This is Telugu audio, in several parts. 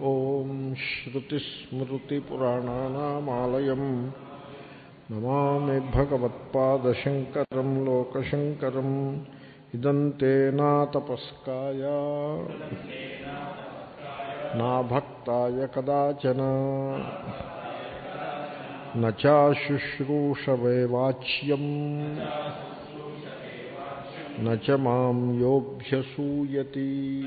ఓం శ్రుతిస్మృతిపురాణానామాలయం నమామి భగవత్పాదశంకరం లోకశంకరం ఇదం తే నా తపస్కాయ నా భక్తాయ కదాచన నచాశుశ్రూషవే వాచ్యం నచ మాం యోభ్యసూయతి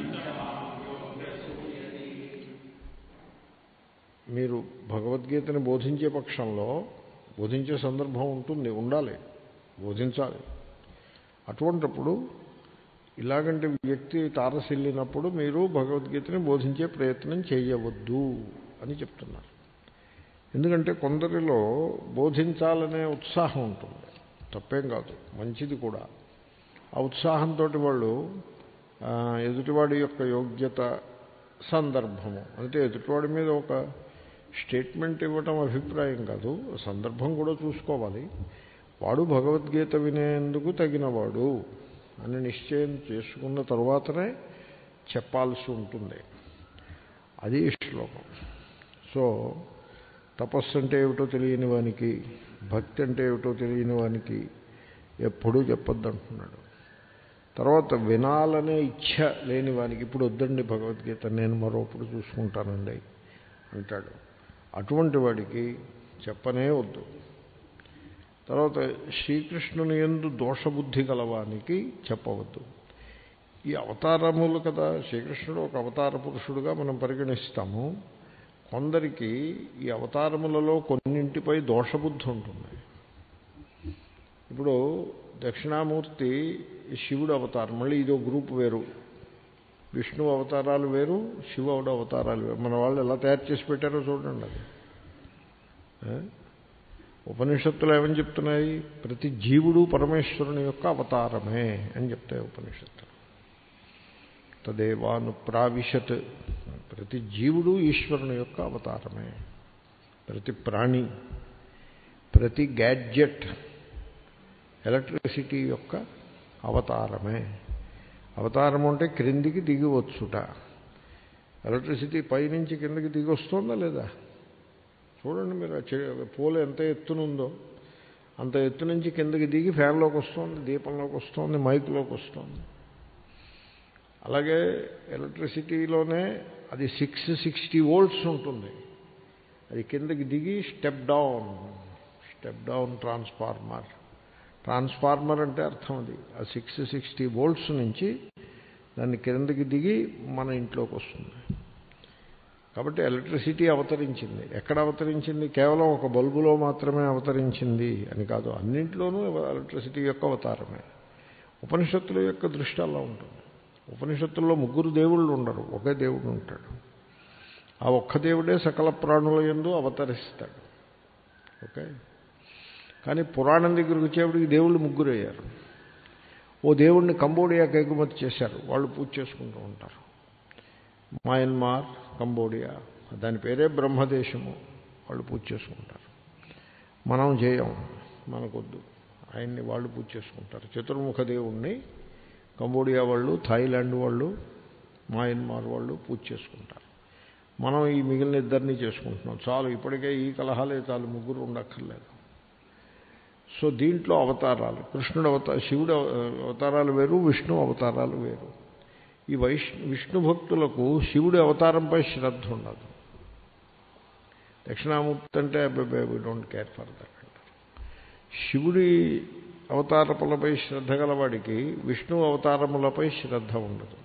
మీరు భగవద్గీతని బోధించే పక్షంలో బోధించే సందర్భం ఉంటుంది ఉండాలి బోధించాలి అటువంటప్పుడు ఇలాగంటి వ్యక్తి తారసిల్లినప్పుడు మీరు భగవద్గీతని బోధించే ప్రయత్నం చేయవద్దు అని చెప్తున్నారు ఎందుకంటే కొందరిలో బోధించాలనే ఉత్సాహం ఉంటుంది తప్పేం కాదు మంచిది కూడా ఆ ఉత్సాహంతో వాళ్ళు ఎదుటివాడి యొక్క యోగ్యత సందర్భము అంటే ఎదుటివాడి మీద ఒక స్టేట్మెంట్ ఇవ్వటం అభిప్రాయం కాదు సందర్భం కూడా చూసుకోవాలి వాడు భగవద్గీత వినేందుకు తగినవాడు అని నిశ్చయం చేసుకున్న తర్వాతనే చెప్పాల్సి ఉంటుంది అది శ్లోకం సో తపస్సు అంటే ఏమిటో తెలియని వానికి భక్తి అంటే ఏమిటో తెలియని వానికి ఎప్పుడూ చెప్పొద్దు అంటున్నాడు తర్వాత వినాలనే ఇచ్ఛ లేని వానికి ఇప్పుడు వద్దండి భగవద్గీత నేను మరోప్పుడు చూసుకుంటానండి అంటాడు అటువంటి వాడికి చెప్పనే వద్దు తర్వాత శ్రీకృష్ణుని ఎందు దోషబుద్ధి గలవానికి చెప్పవద్దు ఈ అవతారములు కదా శ్రీకృష్ణుడు ఒక అవతార పురుషుడుగా మనం పరిగణిస్తాము కొందరికి ఈ అవతారములలో కొన్నింటిపై దోషబుద్ధి ఉంటుంది ఇప్పుడు దక్షిణామూర్తి శివుడు అవతారం మళ్ళీ ఇదో గ్రూప్ వేరు విష్ణు అవతారాలు వేరు శివుడు అవతారాలు వేరు మన వాళ్ళు ఎలా తయారు చేసి పెట్టారో చూడండి అది ఉపనిషత్తులు ఏమని చెప్తున్నాయి ప్రతి జీవుడు పరమేశ్వరుని యొక్క అవతారమే అని చెప్తాయి ఉపనిషత్తులు తదేవాను ప్రావిశత్ ప్రతి జీవుడు ఈశ్వరుని యొక్క అవతారమే ప్రతి ప్రాణి ప్రతి గ్యాడ్జెట్ ఎలక్ట్రిసిటీ యొక్క అవతారమే అవతారం అంటే క్రిందికి దిగి వచ్చుట ఎలక్ట్రిసిటీ పైనుంచి కిందకి దిగి వస్తుందా లేదా చూడండి మీరు పోలు ఎంత ఎత్తునుందో అంత ఎత్తు నుంచి కిందకి దిగి ఫ్యాన్లోకి వస్తుంది దీపంలోకి వస్తుంది మైక్లోకి వస్తుంది అలాగే ఎలక్ట్రిసిటీలోనే అది సిక్స్ సిక్స్టీ వోల్ట్స్ ఉంటుంది అది కిందకి దిగి step down step down transformer transformer అంటే అర్థం అది ఆ సిక్స్ సిక్స్టీ వోల్ట్స్ నుంచి దాన్ని కిందకి దిగి మన ఇంట్లోకి వస్తుంది కాబట్టి ఎలక్ట్రిసిటీ అవతరించింది ఎక్కడ అవతరించింది కేవలం ఒక బల్బులో మాత్రమే అవతరించింది అని కాదు అన్నింటిలోనూ ఎలక్ట్రిసిటీ యొక్క అవతారమే ఉపనిషత్తుల యొక్క దృష్టి అలా ఉంటుంది ఉపనిషత్తుల్లో ముగ్గురు దేవుళ్ళు ఉండరు ఒకే దేవుడు ఉంటాడు ఆ ఒక్క దేవుడే సకల ప్రాణుల ఎందు అవతరిస్తాడు ఓకే కానీ పురాణం దగ్గరికి వచ్చేప్పటికి దేవుళ్ళు ముగ్గురు అయ్యారు ఓ దేవుడిని కంబోడియాకి ఎగుమతి చేశారు వాళ్ళు పూజ చేసుకుంటూ ఉంటారు మయన్మార్ కంబోడియా దాని పేరే బ్రహ్మదేశము వాళ్ళు పూజ చేసుకుంటారు మనం చేయం మనకొద్దు ఆయన్ని వాళ్ళు పూజ చేసుకుంటారు చతుర్ముఖ దేవుణ్ణి కంబోడియా వాళ్ళు థాయిలాండ్ వాళ్ళు మయన్మార్ వాళ్ళు పూజ చేసుకుంటారు మనం ఈ మిగిలిన ఇద్దరిని చేసుకుంటున్నాం చాలు ఇప్పటికే ఈ కలహాలే చాలు ముగ్గురు ఉండక్కర్లేదు సో దీంట్లో అవతారాలు కృష్ణుడు అవతార శివుడు అవతారాలు వేరు విష్ణు అవతారాలు వేరు ఈ వైష్ విష్ణు భక్తులకు శివుడి అవతారంపై శ్రద్ధ ఉండదు దక్షిణామూర్తి అంటే we don't care for that అంటారు శివుడి అవతారములపై శ్రద్ధ గలవాడికి విష్ణు అవతారములపై శ్రద్ధ ఉండదు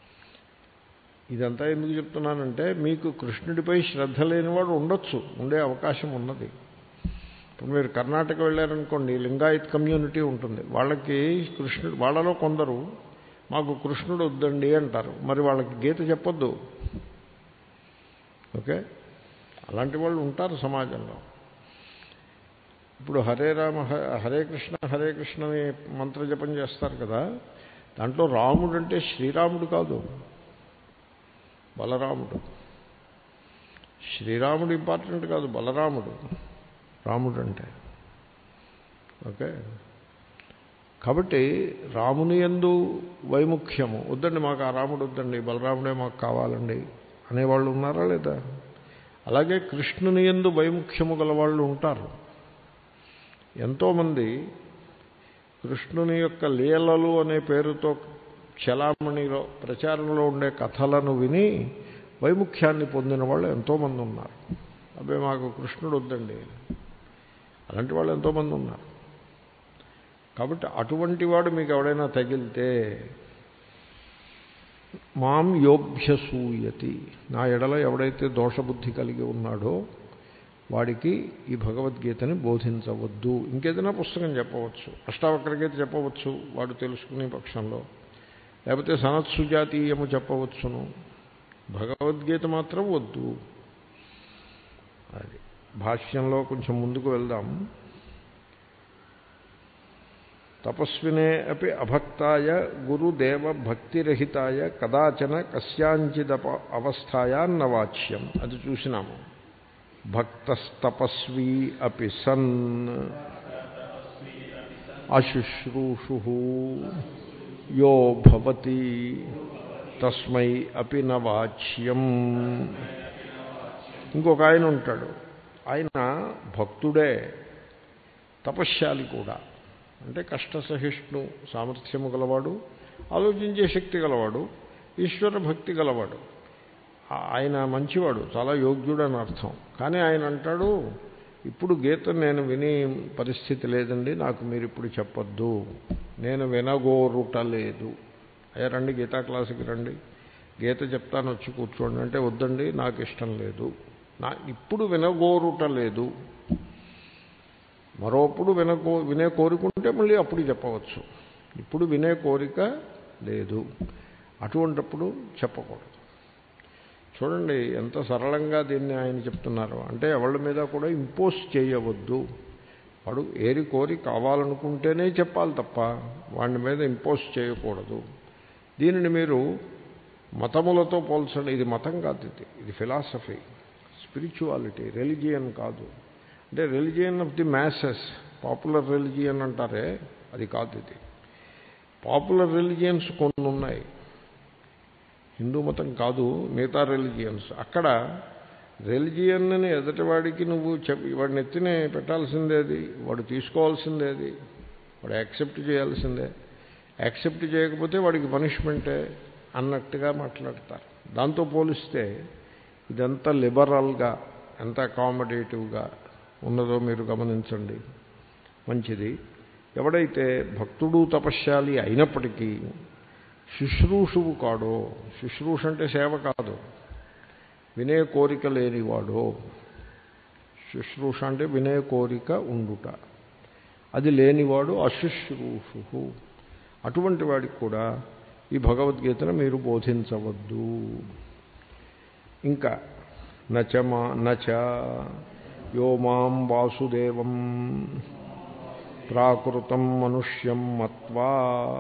ఇదంతా ఎందుకు చెప్తున్నానంటే మీకు కృష్ణుడిపై శ్రద్ధ లేనివాడు ఉండొచ్చు ఉండే అవకాశం ఉన్నది ఇప్పుడు మీరు కర్ణాటక వెళ్ళారనుకోండి లింగాయత్ కమ్యూనిటీ ఉంటుంది వాళ్ళకి కృష్ణుడు వాళ్ళలో కొందరు మాకు కృష్ణుడు వద్దండి అంటారు మరి వాళ్ళకి గీత చెప్పొద్దు ఓకే అలాంటి వాళ్ళు ఉంటారు సమాజంలో ఇప్పుడు హరే రామ హరే కృష్ణ హరే కృష్ణ అని మంత్ర జపం చేస్తారు కదా దాంట్లో రాముడు అంటే శ్రీరాముడు కాదు బలరాముడు శ్రీరాముడు ఇంపార్టెంట్ కాదు బలరాముడు రాముడు అంటే ఓకే కాబట్టి రాముని ఎందు వైముఖ్యము వద్దండి మాకు ఆ రాముడు వద్దండి బలరాముడే మాకు కావాలండి అనేవాళ్ళు ఉన్నారా లేదా అలాగే కృష్ణుని ఎందు వైముఖ్యము గల వాళ్ళు ఉంటారు ఎంతోమంది కృష్ణుని యొక్క లీలలు అనే పేరుతో చలామణిలో ప్రచారంలో ఉండే కథలను విని వైముఖ్యాన్ని పొందిన వాళ్ళు ఎంతోమంది ఉన్నారు అబ్బాయి మాకు కృష్ణుడు వద్దండి అలాంటి వాళ్ళు ఎంతోమంది ఉన్నారు కాబట్టి అటువంటి వాడు మీకు ఎవడైనా తగిలితే మాం యోభ్యసూయతి నా ఎడల ఎవడైతే దోషబుద్ధి కలిగి ఉన్నాడో వాడికి ఈ భగవద్గీతని బోధించవద్దు ఇంకేదైనా పుస్తకం చెప్పవచ్చు అష్టావక్రగీత చెప్పవచ్చు వాడు తెలుసుకునే పక్షంలో లేకపోతే సనత్సుజాతీయము చెప్పవచ్చును భగవద్గీత మాత్రం వద్దు అది భాష్యంలో కొంచెం ముందుకు వెళ్దాం తపస్వినే అపి అభక్తాయ గురుదేవ భక్తిరహితాయ కదాచన కస్యాంచిదప అవస్థాయాన్న వాచ్యం అది చూసినాము భక్తస్తపస్వీ అపి సన్ అశుశ్రూషు యో భవతి తస్మై అపి నవాచ్యం ఇంకొక ఆయన ఉంటాడు ఆయన భక్తుడే తపశ్శాలి కూడా అంటే కష్టసహిష్ణు సామర్థ్యము గలవాడు ఆలోచించే శక్తి గలవాడు ఈశ్వర భక్తి గలవాడు ఆయన మంచివాడు చాలా యోగ్యుడు అని అర్థం కానీ ఆయన అంటాడు ఇప్పుడు గీత నేను విని పరిస్థితి లేదండి నాకు మీరు ఇప్పుడు చెప్పొద్దు నేను వినగోరుట లేదు అయ్యా రండి గీతా క్లాసుకి రండి గీత చెప్తాను వచ్చి కూర్చోండి అంటే వద్దండి నాకు ఇష్టం లేదు నా ఇప్పుడు వినగోరుట లేదు మరోప్పుడు వినకో వినే కోరికుంటే మళ్ళీ అప్పుడు చెప్పవచ్చు ఇప్పుడు వినే కోరిక లేదు అటువంటప్పుడు చెప్పకూడదు చూడండి ఎంత సరళంగా దీన్ని ఆయన చెప్తున్నారు అంటే ఎవరి మీద కూడా ఇంపోజ్ చేయవద్దు వాడు ఏరి కోరి కావాలనుకుంటేనే చెప్పాలి తప్ప వాడి మీద ఇంపోజ్ చేయకూడదు దీనిని మీరు మతములతో పోల్చండి ఇది మతం కాదు ఇది ఇది ఫిలాసఫీ స్పిరిచువాలిటీ రెలిజియన్ కాదు అంటే religion of the masses popular religion అంటారే అది కాదు ఇది పాపులర్ రిలిజియన్స్ కొన్ని ఉన్నాయి హిందూ మతం కాదు మిగతా రిలిజియన్స్ అక్కడ రిలిజియన్ని ఎదుటివాడికి నువ్వు చెప్పి వాడిని ఎత్తినే పెట్టాల్సిందే అది వాడు తీసుకోవాల్సిందే అది వాడు యాక్సెప్ట్ చేయాల్సిందే యాక్సెప్ట్ చేయకపోతే వాడికి పనిష్మెంటే అన్నట్టుగా మాట్లాడతారు దాంతో పోలిస్తే ఇదంతా లిబరల్గా ఎంత అకామిడేటివ్గా ఉన్నదో మీరు గమనించండి మంచిది ఎవడైతే భక్తుడు తపశ్శాలి అయినప్పటికీ శుశ్రూషువు కాడో శుశ్రూష అంటే సేవ కాదు వినే కోరిక లేనివాడో శుశ్రూష అంటే వినే కోరిక ఉండుట అది లేనివాడు అశుశ్రూషు అటువంటి వాడికి కూడా ఈ భగవద్గీతను మీరు బోధించవద్దు ఇంకా నచమా నచ యో మాం వాసుదేవం ప్రాకృతం మనుష్యం మత్వా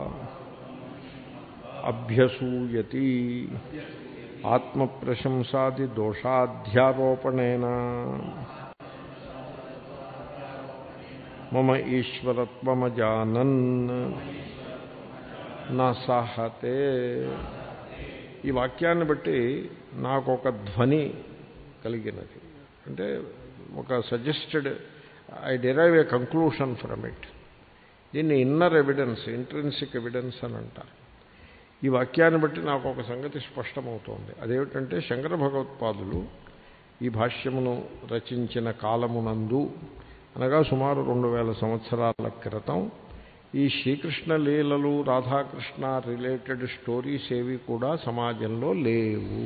అభ్యసూయతి ఆత్మప్రశంసాది దోషాధ్యారోపణేన మమ ఈశ్వరత్వమజానన్ నా సహతే ఈ వాక్యాన్ని బట్టి నాకు ఒక ధ్వని కలిగినది అంటే ఒక suggested I derive a conclusion from it దీన్ని ఇన్నర్ ఎవిడెన్స్ ఇంట్రెన్సిక్ ఎవిడెన్స్ అని అంటారు ఈ వాక్యాన్ని బట్టి నాకు ఒక సంగతి స్పష్టమవుతోంది అదేమిటంటే శంకర భగవత్పాదులు ఈ భాష్యమును రచించిన కాలమునందు అనగా సుమారు రెండు వేల సంవత్సరాల క్రితం ఈ శ్రీకృష్ణ లీలలు రాధాకృష్ణ రిలేటెడ్ స్టోరీస్ ఏవి కూడా సమాజంలో లేవు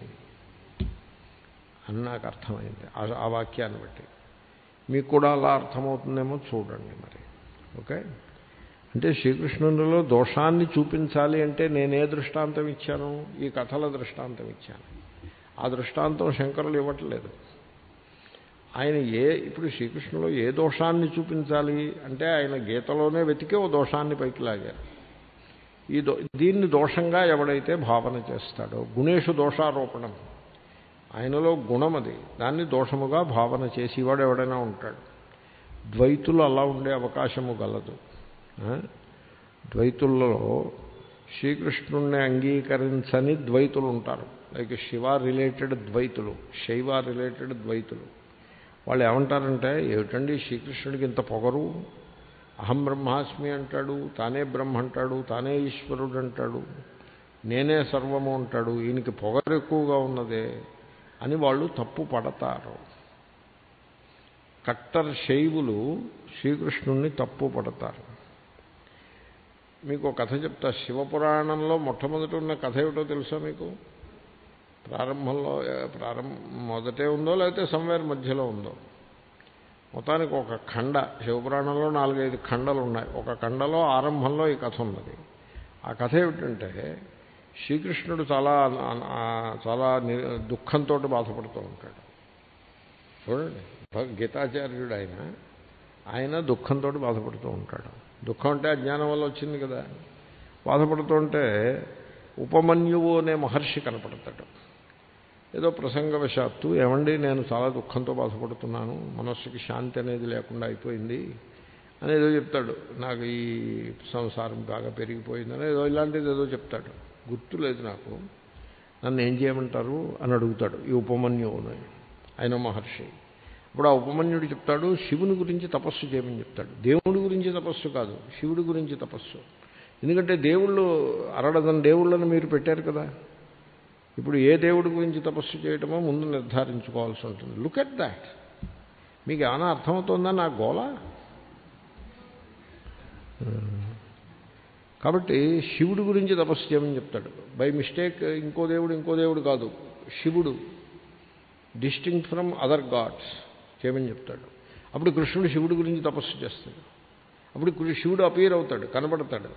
అని నాకు అర్థమైంది ఆ వాక్యాన్ని బట్టి మీకు కూడా అలా అర్థమవుతుందేమో చూడండి మరి ఓకే అంటే శ్రీకృష్ణునిలో దోషాన్ని చూపించాలి అంటే నేనే దృష్టాంతం ఇచ్చాను ఈ కథల దృష్టాంతం ఇచ్చాను ఆ దృష్టాంతం శంకరులు ఇవ్వట్లేదు ఆయన ఏ ఇప్పుడు శ్రీకృష్ణులో ఏ దోషాన్ని చూపించాలి అంటే ఆయన గీతలోనే వెతికే ఓ దోషాన్ని పైకి లాగారు ఈ దో దీన్ని దోషంగా ఎవడైతే భావన చేస్తాడో గుణేషు దోషారోపణం ఆయనలో గుణం అది దాన్ని దోషముగా భావన చేసేవాడు ఎవడైనా ఉంటాడు ద్వైతులు అలా ఉండే అవకాశము గలదు ద్వైతుల్లో శ్రీకృష్ణుణ్ణి అంగీకరించని ద్వైతులు ఉంటారు లైక్ శివ రిలేటెడ్ ద్వైతులు శైవ రిలేటెడ్ ద్వైతులు వాళ్ళు ఏమంటారంటే ఏమిటండి శ్రీకృష్ణుడికి ఇంత పొగరు అహం బ్రహ్మాస్మి అంటాడు తానే బ్రహ్మ అంటాడు తానే ఈశ్వరుడు అంటాడు నేనే సర్వము అంటాడు ఈయనకి పొగరు ఎక్కువగా ఉన్నదే అని వాళ్ళు తప్పు పడతారు కట్టర్ శైవులు శ్రీకృష్ణుణ్ణి తప్పు పడతారు మీకు ఒక కథ చెప్తా శివపురాణంలో మొట్టమొదటి ఉన్న కథ ఏమిటో తెలుసా మీకు ప్రారంభంలో ప్రారంభ మొదటే ఉందో లేకపోతే సంవేర్ మధ్యలో ఉందో మొత్తానికి ఒక ఖండ శివపురాణంలో నాలుగైదు ఖండలు ఉన్నాయి ఒక ఖండలో ఆరంభంలో ఈ కథ ఉన్నది ఆ కథ ఏమిటంటే శ్రీకృష్ణుడు చాలా చాలా దుఃఖంతో బాధపడుతూ ఉంటాడు చూడండి గీతాచార్యుడు ఆయన ఆయన దుఃఖంతో బాధపడుతూ ఉంటాడు దుఃఖం అంటే అజ్ఞానం వల్ల వచ్చింది కదా బాధపడుతుంటే ఉపమన్యువు అనే మహర్షి కనపడతాడు ఏదో ప్రసంగవశాత్తు ఏమండి నేను చాలా దుఃఖంతో బాధపడుతున్నాను మనస్సుకి శాంతి అనేది లేకుండా అయిపోయింది అని ఏదో చెప్తాడు నాకు ఈ సంసారం బాగా పెరిగిపోయిందని ఏదో ఇలాంటిది ఏదో చెప్తాడు గుర్తు లేదు నాకు నన్ను ఏం చేయమంటారు అని అడుగుతాడు ఈ ఉపమన్యువుని ఆయన మహర్షి ఇప్పుడు ఆ ఉపమన్యుడు చెప్తాడు శివుని గురించి తపస్సు చేయమని చెప్తాడు దేవుడి గురించి తపస్సు కాదు శివుడి గురించి తపస్సు ఎందుకంటే దేవుళ్ళు అరడదని దేవుళ్ళని మీరు పెట్టారు కదా ఇప్పుడు ఏ దేవుడి గురించి తపస్సు చేయటమో ముందు నిర్ధారించుకోవాల్సి ఉంటుంది లుక్ ఎట్ దాట్ మీకు ఏమైనా అర్థమవుతుందా నా గోల కాబట్టి శివుడి గురించి తపస్సు చేయమని చెప్తాడు బై మిస్టేక్ ఇంకో దేవుడు ఇంకో దేవుడు కాదు శివుడు డిస్టింక్ట్ ఫ్రమ్ అదర్ గాడ్స్ చేయమని చెప్తాడు అప్పుడు కృష్ణుడు శివుడి గురించి తపస్సు చేస్తాడు అప్పుడు శివుడు అపీర్ అవుతాడు కనపడతాడు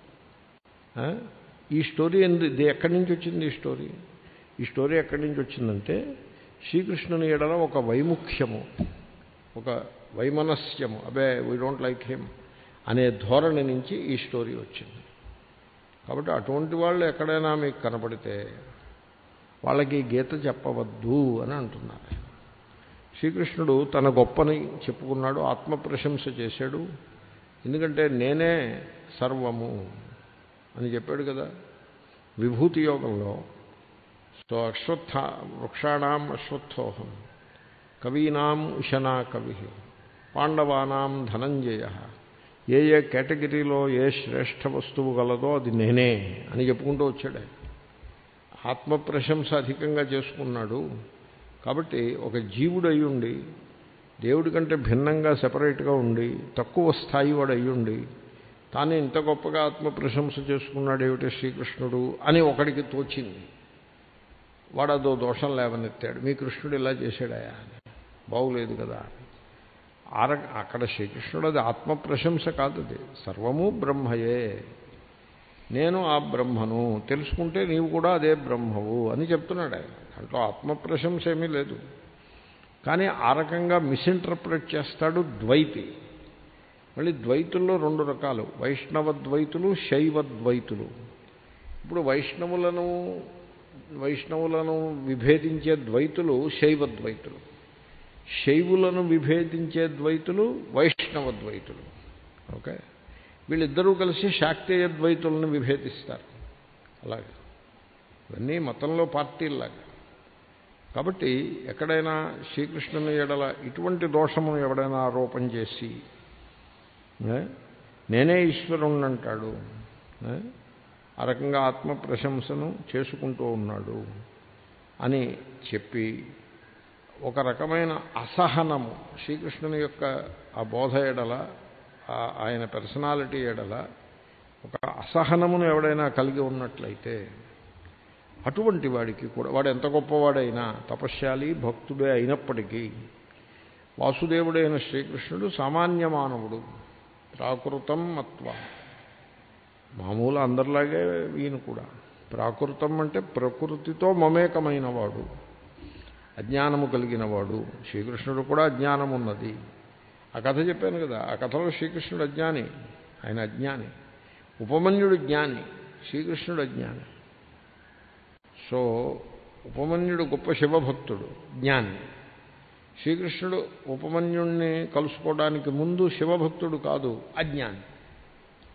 ఈ స్టోరీ ఎందు ఎక్కడి నుంచి వచ్చింది ఈ స్టోరీ ఈ స్టోరీ ఎక్కడి నుంచి వచ్చిందంటే శ్రీకృష్ణుని ఎడల ఒక వైముఖ్యము ఒక వైమనస్యము అబే వీ డోంట్ లైక్ హిమ్ అనే ధోరణి నుంచి ఈ స్టోరీ వచ్చింది కాబట్టి అటువంటి వాళ్ళు ఎక్కడైనా మీకు కనపడితే వాళ్ళకి గీత చెప్పవద్దు అని అంటున్నారు శ్రీకృష్ణుడు తన గొప్పని చెప్పుకున్నాడు ఆత్మప్రశంస చేశాడు ఎందుకంటే నేనే సర్వము అని చెప్పాడు కదా విభూతి యోగంలో సో అశ్వత్థ వృక్షాణం అశ్వత్థోహం కవీనాం ఉశనా కవి పాండవానాం ధనంజయ ఏ ఏ కేటగిరీలో ఏ శ్రేష్ఠ వస్తువు గలదో అది నేనే అని చెప్పుకుంటూ వచ్చాడు ఆత్మప్రశంస అధికంగా చేసుకున్నాడు కాబట్టి ఒక జీవుడు అయ్యుండి దేవుడి కంటే భిన్నంగా సెపరేట్గా ఉండి తక్కువ స్థాయి వాడు అయ్యుండి తాను ఇంత గొప్పగా ఆత్మప్రశంస చేసుకున్నాడు ఏమిటి శ్రీకృష్ణుడు అని ఒకడికి తోచింది వాడు అదో దోషం లేవనెత్తాడు మీ కృష్ణుడు ఇలా చేశాడాయా అని బాగులేదు కదా ఆర అక్కడ శ్రీకృష్ణుడు అది ఆత్మప్రశంస కాదు అది సర్వము బ్రహ్మయే నేను ఆ బ్రహ్మను తెలుసుకుంటే నీవు కూడా అదే బ్రహ్మవు అని చెప్తున్నాడు ఆయన దాంట్లో ఆత్మప్రశంస ఏమీ లేదు కానీ ఆ రకంగా మిస్ఇంటర్ప్రిట్ చేస్తాడు ద్వైతి మళ్ళీ ద్వైతుల్లో రెండు రకాలు వైష్ణవ ద్వైతులు శైవ ద్వైతులు ఇప్పుడు వైష్ణవులను వైష్ణవులను విభేదించే ద్వైతులు శైవ ద్వైతులు శైవులను విభేదించే ద్వైతులు వైష్ణవ ద్వైతులు ఓకే వీళ్ళిద్దరూ కలిసి శాక్తేయ ద్వైతులను విభేదిస్తారు అలాగే ఇవన్నీ మతంలో పార్టీల్లాగా కాబట్టి ఎక్కడైనా శ్రీకృష్ణుని ఎడల ఇటువంటి దోషమును ఎవడైనా ఆరోపణ చేసి నేనే ఈశ్వరుణ్ణి అంటాడు ఆ రకంగా ఆత్మ ప్రశంసను చేసుకుంటూ ఉన్నాడు అని చెప్పి ఒక రకమైన అసహనము శ్రీకృష్ణుని యొక్క ఆ బోధ ఎడల ఆయన పర్సనాలిటీ ఎడల ఒక అసహనమును ఎవడైనా కలిగి ఉన్నట్లయితే అటువంటి వాడికి కూడా వాడు ఎంత గొప్పవాడైనా తపశ్శాలి భక్తుడే అయినప్పటికీ వాసుదేవుడైన శ్రీకృష్ణుడు సామాన్య మానవుడు ప్రాకృతం మత్వ మామూలు అందరిలాగే ఈయన కూడా ప్రాకృతం అంటే ప్రకృతితో మమేకమైన వాడు అజ్ఞానము కలిగిన వాడు శ్రీకృష్ణుడు కూడా అజ్ఞానం ఉన్నది ఆ కథ చెప్పాను కదా ఆ కథలో శ్రీకృష్ణుడు అజ్ఞాని ఆయన అజ్ఞాని ఉపమన్యుడు జ్ఞాని శ్రీకృష్ణుడు అజ్ఞాని సో ఉపమన్యుడు గొప్ప శివభక్తుడు జ్ఞాని శ్రీకృష్ణుడు ఉపమన్యుణ్ణి కలుసుకోవడానికి ముందు శివభక్తుడు కాదు అజ్ఞాని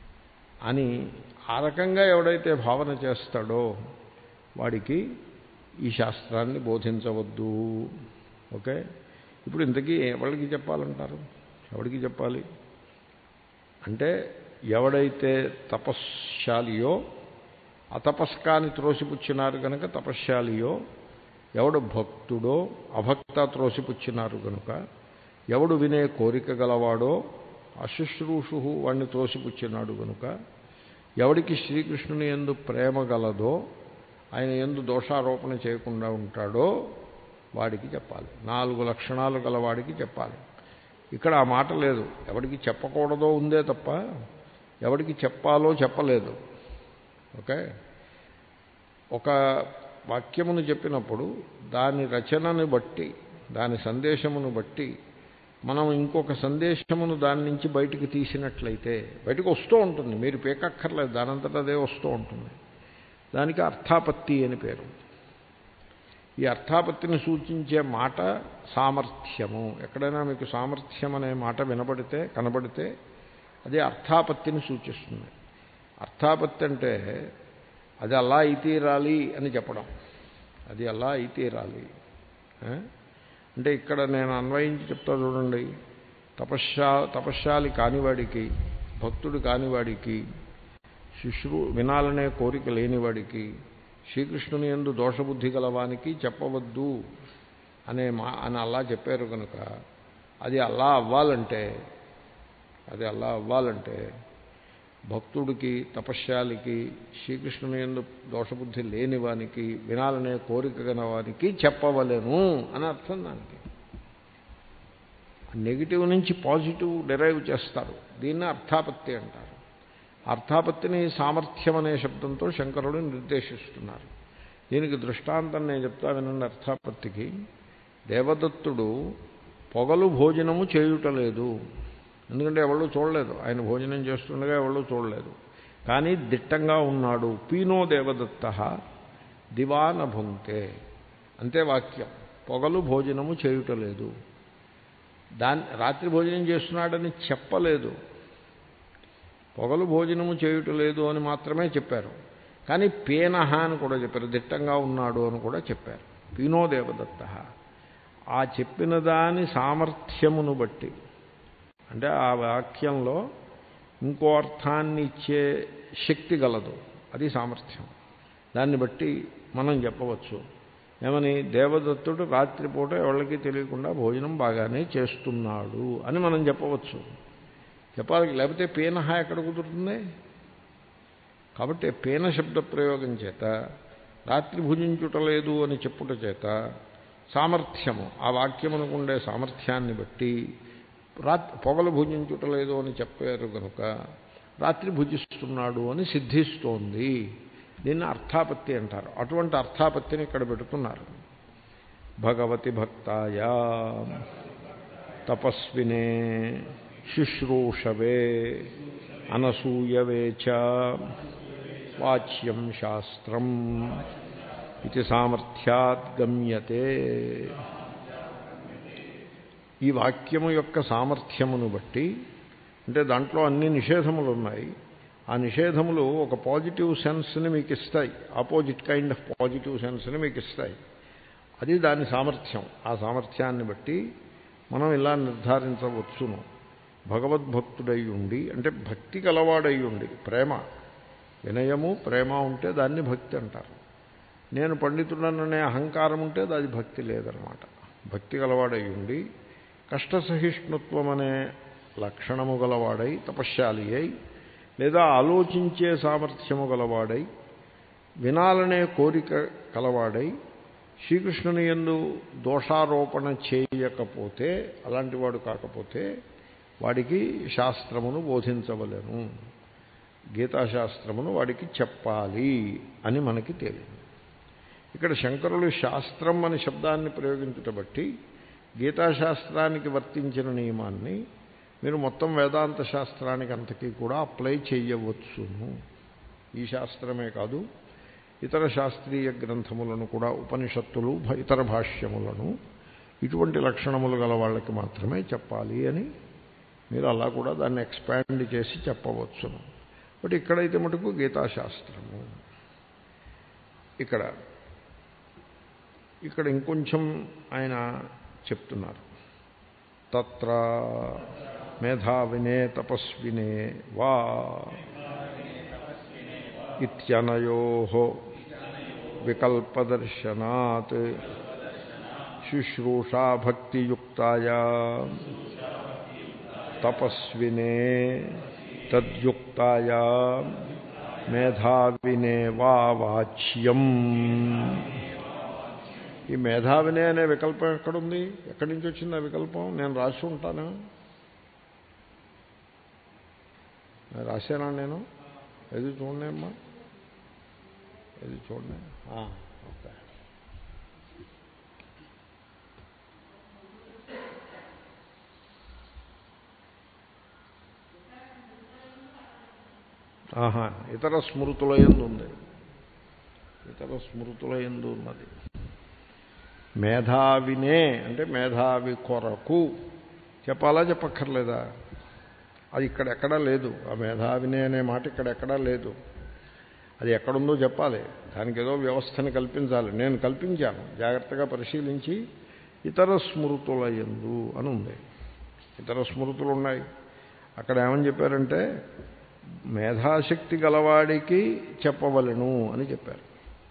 అని ఆ రకంగా ఎవడైతే భావన చేస్తాడో వాడికి ఈ శాస్త్రాన్ని బోధించవద్దు ఓకే ఇప్పుడు ఇంతకీ ఎవరికి చెప్పాలంటారు ఎవరికి చెప్పాలి అంటే ఎవడైతే తపశ్శాలియో అతపస్కాన్ని త్రోసిపుచ్చినారు కనుక తపశ్శాలియో ఎవడు భక్తుడో అభక్త త్రోసిపుచ్చినారు కనుక ఎవడు వినే కోరిక గలవాడో అశుశ్రూషు వాడిని త్రోసిపుచ్చినాడు కనుక ఎవడికి శ్రీకృష్ణుని ఎందు ప్రేమ గలదో ఆయన ఎందు దోషారోపణ చేయకుండా ఉంటాడో వాడికి చెప్పాలి నాలుగు లక్షణాలు గలవాడికి చెప్పాలి ఇక్కడ ఆ మాట లేదు ఎవడికి చెప్పకూడదో ఉందే తప్ప ఎవడికి చెప్పాలో చెప్పలేదు ఓకే ఒక వాక్యమును చెప్పినప్పుడు దాని రచనని బట్టి దాని సందేశమును బట్టి మనం ఇంకొక సందేశమును దాని నుంచి బయటికి తీసినట్లయితే బయటకు వస్తూ ఉంటుంది మీరు పేకక్కర్లేదు దానంతటా అదే వస్తూ ఉంటుంది దానికి అర్థాపత్తి అని పేరు ఈ అర్థాపత్తిని సూచించే మాట సామర్థ్యము ఎక్కడైనా మీకు సామర్థ్యం అనే మాట వినబడితే కనబడితే అది అర్థాపత్తిని సూచిస్తుంది అర్థాపత్తి అంటే అది అలా అయితీరాలి అని చెప్పడం అది అలా అయితీరాలి అంటే ఇక్కడ నేను అన్వయించి చెప్తా చూడండి తపశ్శా తపశ్శాలి కానివాడికి భక్తుడు కానివాడికి శుశ్రూ వినాలనే కోరిక లేనివాడికి శ్రీకృష్ణుని ఎందు దోషబుద్ధి గలవానికి చెప్పవద్దు అనే మా అని అల్లా చెప్పారు కనుక అది అల్లా అవ్వాలంటే అది అల్లా అవ్వాలంటే భక్తుడికి తపశ్శాలికి శ్రీకృష్ణుని ఎందు దోషబుద్ధి లేనివానికి వినాలనే కోరిక గలవానికి చెప్పవలేను అని అర్థం దానికి నెగిటివ్ నుంచి పాజిటివ్ డెరైవ్ చేస్తారు దీన్ని అర్థాపత్తి అంటారు అర్థాపత్తిని సామర్థ్యం అనే శబ్దంతో శంకరుడు నిర్దేశిస్తున్నారు దీనికి దృష్టాంతం నేను చెప్తా వినండి అర్థాపత్తికి దేవదత్తుడు పొగలు భోజనము చేయుటలేదు ఎందుకంటే ఎవళ్ళు చూడలేదు ఆయన భోజనం చేస్తుండగా ఎవళ్ళు చూడలేదు కానీ దిట్టంగా ఉన్నాడు పీనో దేవదత్త దివాన భుంక్తే అంతే వాక్యం పొగలు భోజనము చేయుటలేదు దాన్ని రాత్రి భోజనం చేస్తున్నాడని చెప్పలేదు పొగలు భోజనము చేయుటలేదు అని మాత్రమే చెప్పారు కానీ పేనహ అని కూడా చెప్పారు దిట్టంగా ఉన్నాడు అని కూడా చెప్పారు పీనో దేవదత్త ఆ చెప్పిన దాని సామర్థ్యమును బట్టి అంటే ఆ వాక్యంలో ఇంకో అర్థాన్ని ఇచ్చే శక్తి గలదు అది సామర్థ్యం దాన్ని బట్టి మనం చెప్పవచ్చు ఏమని దేవదత్తుడు రాత్రిపూట ఎవరికి తెలియకుండా భోజనం బాగానే చేస్తున్నాడు అని మనం చెప్పవచ్చు చెప్పాలి లేకపోతే పీనహ ఎక్కడ కుదురుతుంది కాబట్టి పీన శబ్ద ప్రయోగం చేత రాత్రి భుజించుటలేదు అని చెప్పుట చేత సామర్థ్యము ఆ వాక్యమునకు ఉండే సామర్థ్యాన్ని బట్టి రాత్రి పొగలు భుజించుటలేదు అని చెప్పారు కనుక రాత్రి భుజిస్తున్నాడు అని సిద్ధిస్తోంది దీన్ని అర్థాపత్తి అంటారు అటువంటి అర్థాపత్తిని ఇక్కడ పెడుతున్నారు భగవతి భక్తాయా తపస్వినే శుశ్రూషవే అనసూయవే చ వాచ్యం శాస్త్రం ఇది సామర్థ్యాత్ గమ్యతే ఈ వాక్యము యొక్క సామర్థ్యమును బట్టి అంటే దాంట్లో అన్ని నిషేధములు ఉన్నాయి ఆ నిషేధములు ఒక పాజిటివ్ సెన్స్ని మీకు ఇస్తాయి ఆపోజిట్ కైండ్ ఆఫ్ పాజిటివ్ సెన్స్ని మీకు ఇస్తాయి అది దాని సామర్థ్యం ఆ సామర్థ్యాన్ని బట్టి మనం ఇలా నిర్ధారించవచ్చును భగవద్భక్తుడై ఉండి అంటే భక్తి కలవాడై ఉండి ప్రేమ వినయము ప్రేమ ఉంటే దాన్ని భక్తి అంటారు నేను పండితుడననే అహంకారం ఉంటే అది భక్తి లేదనమాట భక్తి గలవాడై ఉండి కష్టసహిష్ణుత్వం అనే లక్షణము గలవాడై తపశ్శాలి అయి లేదా ఆలోచించే సామర్థ్యము గలవాడై వినాలనే కోరిక కలవాడై శ్రీకృష్ణుని ఎందు దోషారోపణ చేయకపోతే అలాంటి వాడు కాకపోతే వాడికి శాస్త్రమును బోధించవలను గీతాశాస్త్రమును వాడికి చెప్పాలి అని మనకి తేలింది ఇక్కడ శంకరులు శాస్త్రం అనే శబ్దాన్ని ప్రయోగించుట బట్టి గీతాశాస్త్రానికి వర్తించిన నియమాన్ని మీరు మొత్తం వేదాంత శాస్త్రానికి అంతకీ కూడా అప్లై చేయవచ్చును ఈ శాస్త్రమే కాదు ఇతర శాస్త్రీయ గ్రంథములను కూడా ఉపనిషత్తులు ఇతర భాష్యములను ఇటువంటి లక్షణములు గల వాళ్ళకి మాత్రమే చెప్పాలి అని మీరు అలా కూడా దాన్ని ఎక్స్పాండ్ చేసి చెప్పవచ్చును బట్ ఇక్కడైతే మటుకు గీతాశాస్త్రము ఇక్కడ ఇక్కడ ఇంకొంచెం ఆయన చెప్తున్నారు తత్ర మేధావినే తపస్వినే వా ఇత్యనయో వికల్పదర్శనాత్ శుశ్రూషా భక్తియుక్తాయ తపస్వినే తద్యుక్తాయ మేధావినే వా వాచ్యం ఈ మేధావినే అనే వికల్పం ఎక్కడుంది ఎక్కడి నుంచి వచ్చింది ఆ వికల్పం నేను రాసి ఉంటాను రాశానా నేను ఏది చూడండి అమ్మా ఏది చూడండి ఆ, ఓకే ఆహా ఇతర స్మృతుల ఎందు ఉంది ఇతర స్మృతుల ఎందు ఉన్నది మేధావినే అంటే మేధావి కొరకు చెప్పాలా చెప్పక్కర్లేదా అది ఇక్కడ ఎక్కడా లేదు ఆ మేధావినే అనే మాట ఇక్కడ ఎక్కడా లేదు అది ఎక్కడుందో చెప్పాలి దానికి ఏదో వ్యవస్థని కల్పించాలి నేను కల్పించాను జాగ్రత్తగా పరిశీలించి ఇతర స్మృతుల ఎందు అని ఉంది ఇతర స్మృతులు ఉన్నాయి అక్కడ ఏమని చెప్పారంటే మేధాశక్తి గలవాడికి చెప్పవలను అని చెప్పారు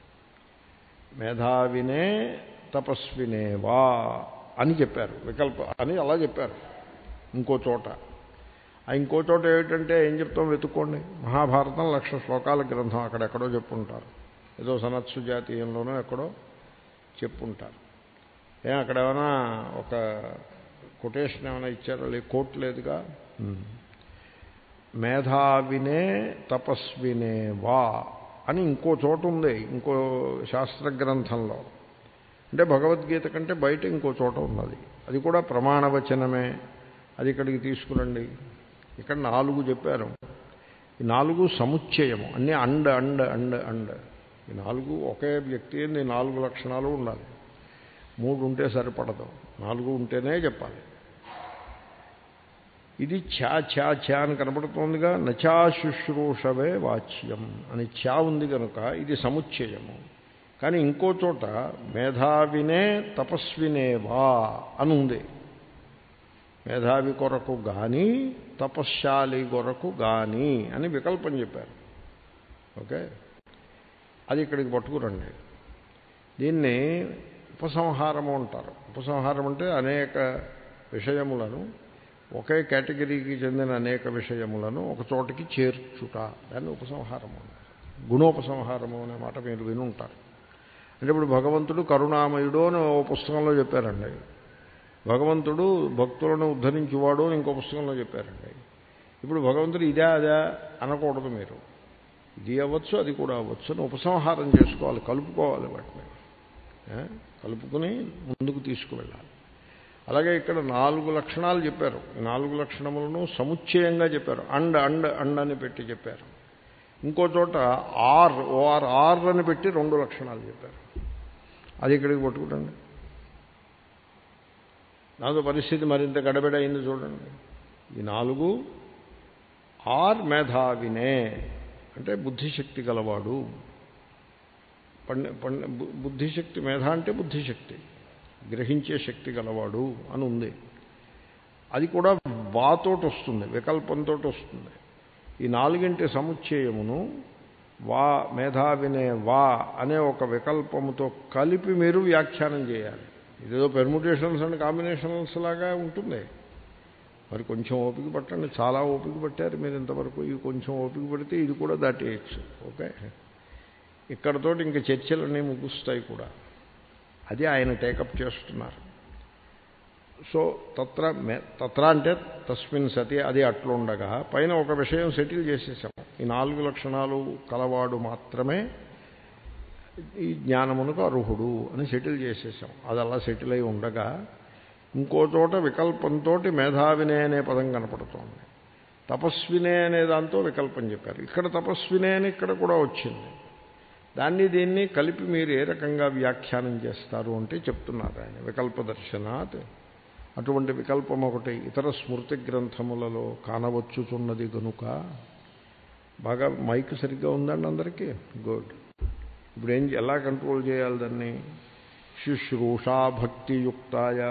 మేధావినే తపస్వినే వా అని చెప్పారు వికల్ప అని అలా చెప్పారు ఇంకో చోట ఆ ఇంకో చోట ఏమిటంటే ఏం చెప్తాం వెతుక్కోండి మహాభారతం లక్ష శ్లోకాల గ్రంథం అక్కడెక్కడో చెప్పుంటారు ఏదో సనత్సు జాతీయంలోనో ఎక్కడో చెప్పుంటారు ఏ అక్కడ ఏమైనా ఒక కొటేషన్ ఏమైనా ఇచ్చారో లేదు కోట్ లేదుగా ఉమ్. మేధావినే తపస్వినే వా అని ఇంకో చోటు ఉంది ఇంకో శాస్త్ర గ్రంథంలో అంటే భగవద్గీత కంటే బయట ఇంకో చోట ఉన్నది అది కూడా ప్రమాణవచనమే అది ఇక్కడికి తీసుకురండి ఇక్కడ నాలుగు చెప్పారు ఈ నాలుగు సముచ్చయము అన్నీ అండ్ అండ్ అండ్ అండ్ ఈ నాలుగు ఒకే వ్యక్తి ఈ నాలుగు లక్షణాలు ఉండాలి మూడు ఉంటే సరిపడదు నాలుగు ఉంటేనే చెప్పాలి ఇది ఛా ఛా ఛా అని కనపడుతోందిగా నచా శుశ్రూషవే వాచ్యం అని ఛా ఉంది కనుక ఇది సముచ్చయము కానీ ఇంకో చోట మేధావినే తపస్వినే వా అని ఉంది మేధావి కొరకు గాని తపశ్శాలి కొరకు గాని అని వికల్పం చెప్పారు ఓకే అది ఇక్కడికి పట్టుకురండి దీన్ని ఉపసంహారము అంటారు ఉపసంహారం అంటే అనేక విషయములను ఒకే కేటగిరీకి చెందిన అనేక విషయములను ఒక చోటికి చేర్చుట దాన్ని ఉపసంహారము అంటారు గుణోపసంహారము అనే మాట మీరు విని ఉంటారు అంటే ఇప్పుడు భగవంతుడు కరుణామయుడు అని ఓ పుస్తకంలో చెప్పారండి భగవంతుడు భక్తులను ఉద్ధరించేవాడు అని ఇంకో పుస్తకంలో చెప్పారండి ఇప్పుడు భగవంతుడు ఇదే అదే అనకూడదు మీరు ఇది అవ్వచ్చు అది కూడా అవ్వచ్చు అని ఉపసంహారం చేసుకోవాలి కలుపుకోవాలి వాటిని ఏ? కలుపుకుని ముందుకు తీసుకువెళ్ళాలి అలాగే ఇక్కడ నాలుగు లక్షణాలు చెప్పారు ఈ నాలుగు లక్షణములను సముచ్చయంగా చెప్పారు అండ్ అండ్ అండ్ అని పెట్టి చెప్పారు ఇంకో చోట ఆర్ ఓఆర్ ఆర్ అని పెట్టి రెండు లక్షణాలు చెప్పారు అది ఇక్కడికి పట్టుకుంటండి నాతో పరిస్థితి మరింత గడబిడైంది చూడండి ఈ నాలుగు ఆర్ మేధావినే అంటే బుద్ధిశక్తి గలవాడు పండి పండి బు- బుద్ధిశక్తి మేధ అంటే బుద్ధిశక్తి గ్రహించే శక్తి గలవాడు అని ఉంది అది కూడా వాతోటి వస్తుంది వికల్పంతో వస్తుంది ఈ నాలుగింటి సముచ్చయమును వా మేధావినే వా అనే ఒక వికల్పముతో కలిపి మీరు వ్యాఖ్యానం చేయాలి ఇదేదో పెర్ముటేషన్స్ అండ్ కాంబినేషన్స్ లాగా ఉంటుంది మరి కొంచెం ఓపిక పట్టండి చాలా ఓపిక పట్టారు మీరు ఇంతవరకు ఇది కొంచెం ఓపిక పడితే ఇది కూడా దాటేయచ్చు ఓకే ఇక్కడతోటి ఇంక చర్చలన్నీ ముగుస్తాయి కూడా అది ఆయన టేకప్ చేస్తున్నారు సో తత్ర మే- తత్ర అంటే తస్మిన్ సతి అది అట్లుండగా పైన ఒక విషయం సెటిల్ చేసేసాం ఈ నాలుగు లక్షణాలు కలవాడు మాత్రమే ఈ జ్ఞానమునకు అర్హుడు అని సెటిల్ చేసేసాం అది అలా సెటిల్ అయి ఉండగా ఇంకో చోట వికల్పంతో మేధావినే అనే పదం కనపడుతోంది తపస్వినే అనే దాంతో వికల్పం చెప్పారు ఇక్కడ తపస్వినే అని ఇక్కడ కూడా వచ్చింది దాన్ని దీన్ని కలిపి మీరు ఏ రకంగా వ్యాఖ్యానం చేస్తారు అంటే చెప్తున్నారు ఆయన వికల్ప దర్శనాత్ అటువంటి వికల్పం ఒకటి ఇతర స్మృతి గ్రంథములలో కానవచ్చుచున్నది గనుక బాగా మైక్ సరిగ్గా ఉందండి అందరికీ గుడ్ ఇప్పుడు ఏం ఎలా కంట్రోల్ చేయాలి దాన్ని శుశ్రూషా భక్తియుక్తాయ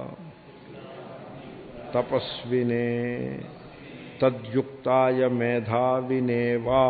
తపస్వినే తద్యుక్తాయ మేధావినే వా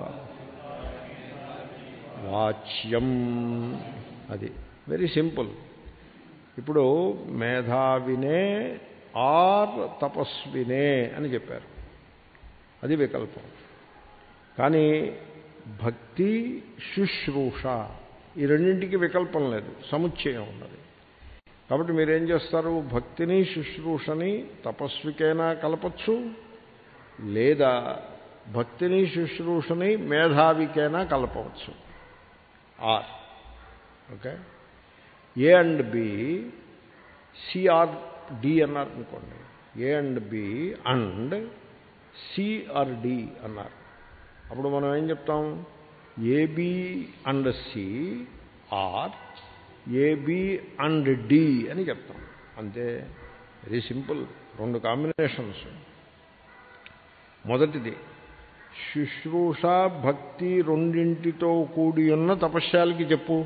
వాచ్యం అది వెరీ సింపుల్ ఇప్పుడు మేధావినే ఆర్ తపస్వినే అని చెప్పారు అది వికల్పం కానీ భక్తి శుశ్రూష ఈ రెండింటికి వికల్పం లేదు సముచ్చయం ఉన్నది కాబట్టి మీరేం చేస్తారు భక్తిని శుశ్రూషని తపస్వికైనా కలపచ్చు లేదా భక్తిని శుశ్రూషని మేధావికైనా కలపవచ్చు or okay A and B C or D అన్నారు అనుకోండి A and B and C or D అన్నారు అప్పుడు మనం ఏం చెప్తాం A B and C or A B and D అని చెప్తాం అంతే వెరీ సింపుల్ రెండు కాంబినేషన్స్ మొదటిది శుశ్రూష భక్తి రెండింటితో కూడి ఉన్న తపస్యాలకి చెప్పు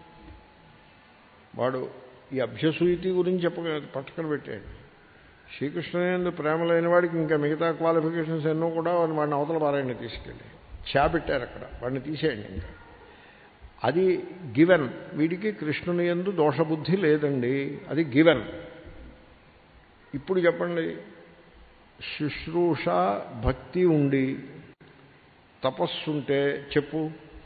వాడు ఈ అభ్యసూయితి గురించి చెప్ప పట్టుకొని పెట్టాడు శ్రీకృష్ణుని ప్రేమ లేని వాడికి ఇంకా మిగతా క్వాలిఫికేషన్స్ ఎన్నో కూడా వాడిని అవతల పారాయణ తీసుకెళ్ళి పెట్టారు అక్కడ వాడిని తీసేయండి ఇంకా అది గివెన్ వీడికి కృష్ణుని ఎందు దోషబుద్ధి లేదండి అది గివెన్ ఇప్పుడు చెప్పండి శుశ్రూష భక్తి ఉండి తపస్సుంటే చెప్పు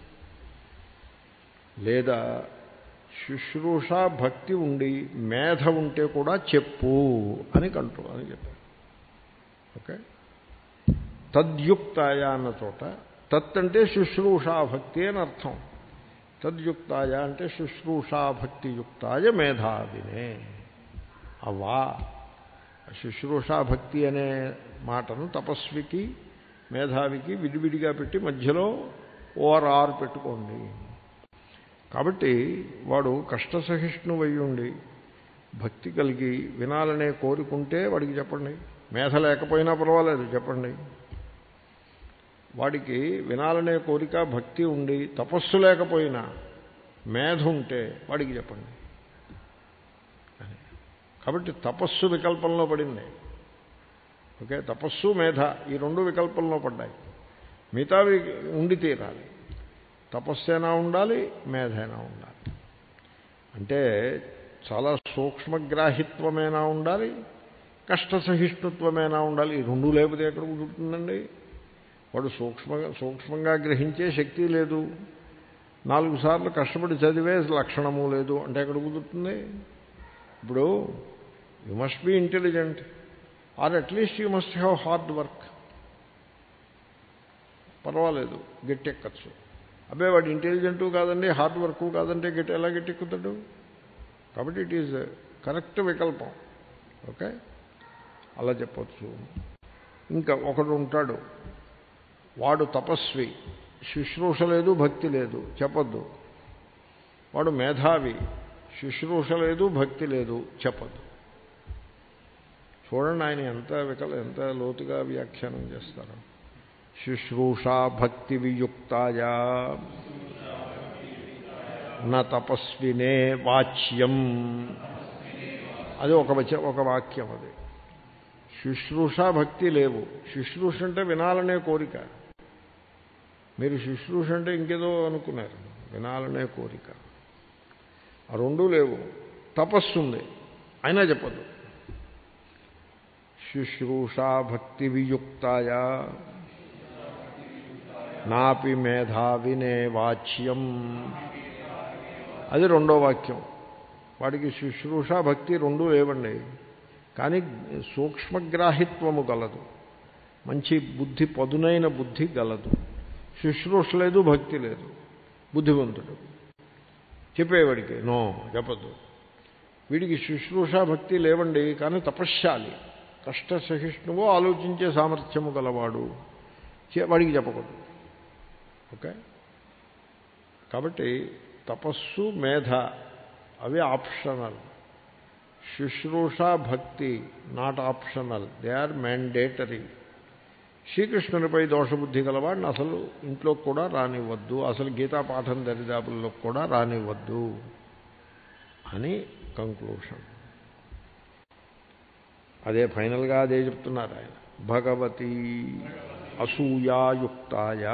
లేదా శుశ్రూష భక్తి ఉండి మేధ ఉంటే కూడా చెప్పు అని కంటూ అని చెప్పారు ఓకే తద్యుక్తాయ అన్న చోట తత్ అంటే శుశ్రూషా భక్తి అని అర్థం తద్యుక్తాయ అంటే శుశ్రూషా భక్తియుక్తాయ మేధావినే అవ్వా శుశ్రూషా భక్తి అనే మాటను తపస్వికి మేధావికి విడివిడిగా పెట్టి మధ్యలో ఓఆర్ఆర్ పెట్టుకోండి కాబట్టి వాడు కష్టసహిష్ణువై ఉండి భక్తి కలిగి వినాలనే కోరుకుంటే వాడికి చెప్పండి మేధ లేకపోయినా పర్వాలేదు చెప్పండి వాడికి వినాలనే కోరిక భక్తి ఉండి తపస్సు లేకపోయినా మేధ ఉంటే వాడికి చెప్పండి కాబట్టి తపస్సు వికల్పంలో పడింది ఓకే తపస్సు మేధ ఈ రెండు వికల్పంలో పడ్డాయి మిగతావి ఉండి తీరాలి తపస్సైనా ఉండాలి మేధైనా ఉండాలి అంటే చాలా సూక్ష్మగ్రాహిత్వమైనా ఉండాలి కష్టసహిష్ణుత్వమైనా ఉండాలి ఈ రెండు లేకపోతే ఎక్కడ కుదురుతుందండి వాడు సూక్ష్మ సూక్ష్మంగా గ్రహించే శక్తి లేదు నాలుగు సార్లు కష్టపడి చదివే లక్షణము లేదు అంటే ఎక్కడ కుదురుతుంది ఇప్పుడు you must be intelligent or at least you must have hard work పర్వాలేదు గట్టెక్కచ్చు అబ్బే వాడు ఇంటెలిజెంటు కాదండి హార్డ్ వర్క్ కాదంటే గట్టి ఎలా గట్టెక్కుతాడు కాబట్టి ఇట్ ఈజ్ కరెక్ట్ వికల్పం ఓకే అలా చెప్పచ్చు ఇంకా ఒకడు ఉంటాడు వాడు తపస్వి శుశ్రూష లేదు భక్తి లేదు చెప్పద్దు వాడు మేధావి శుశ్రూష లేదు భక్తి లేదు చెప్పద్దు చూడండి ఆయన ఎంత వికల ఎంత లోతుగా వ్యాఖ్యానం చేస్తారు శుశ్రూషా భక్తి వియుక్తాయ నా తపస్వినే వాచ్యం అది ఒక వచ ఒక వాక్యం అది శుశ్రూష భక్తి లేవు శుశ్రూష అంటే వినాలనే కోరిక మీరు శుశ్రూష అంటే ఇంకేదో అనుకున్నారు వినాలనే కోరిక ఆ రెండూ లేవు తపస్సు ఉంది అయినా చెప్పదు శుశ్రూషా భక్తి వియుక్తాయ నాపి మేధావినే వాచ్యం అది రెండో వాక్యం వాడికి శుశ్రూష భక్తి రెండూ లేవండి కానీ సూక్ష్మగ్రాహిత్వము గలదు మంచి బుద్ధి పదునైన బుద్ధి గలదు శుశ్రూష లేదు భక్తి లేదు బుద్ధివంతుడు చెప్పేవాడికి నో చెప్పద్దు వీడికి శుశ్రూష భక్తి లేవండి కానీ తపశ్శాలి కష్టసహిష్ణువు ఆలోచించే సామర్థ్యము గలవాడు వాడికి చెప్పకూడదు ఓకే కాబట్టి తపస్సు మేధ అవి ఆప్షనల్ శుశ్రూష భక్తి not optional they are mandatory శ్రీకృష్ణునిపై దోషబుద్ధి గలవాడిని అసలు ఇంట్లో కూడా రానివ్వద్దు అసలు గీతా పాఠం దరిదాపుల్లో కూడా రానివ్వద్దు అని కంక్లూషన్ అదే ఫైనల్గా అదే చెప్తున్నారు ఆయన భగవతి అసూయాయుక్తాయ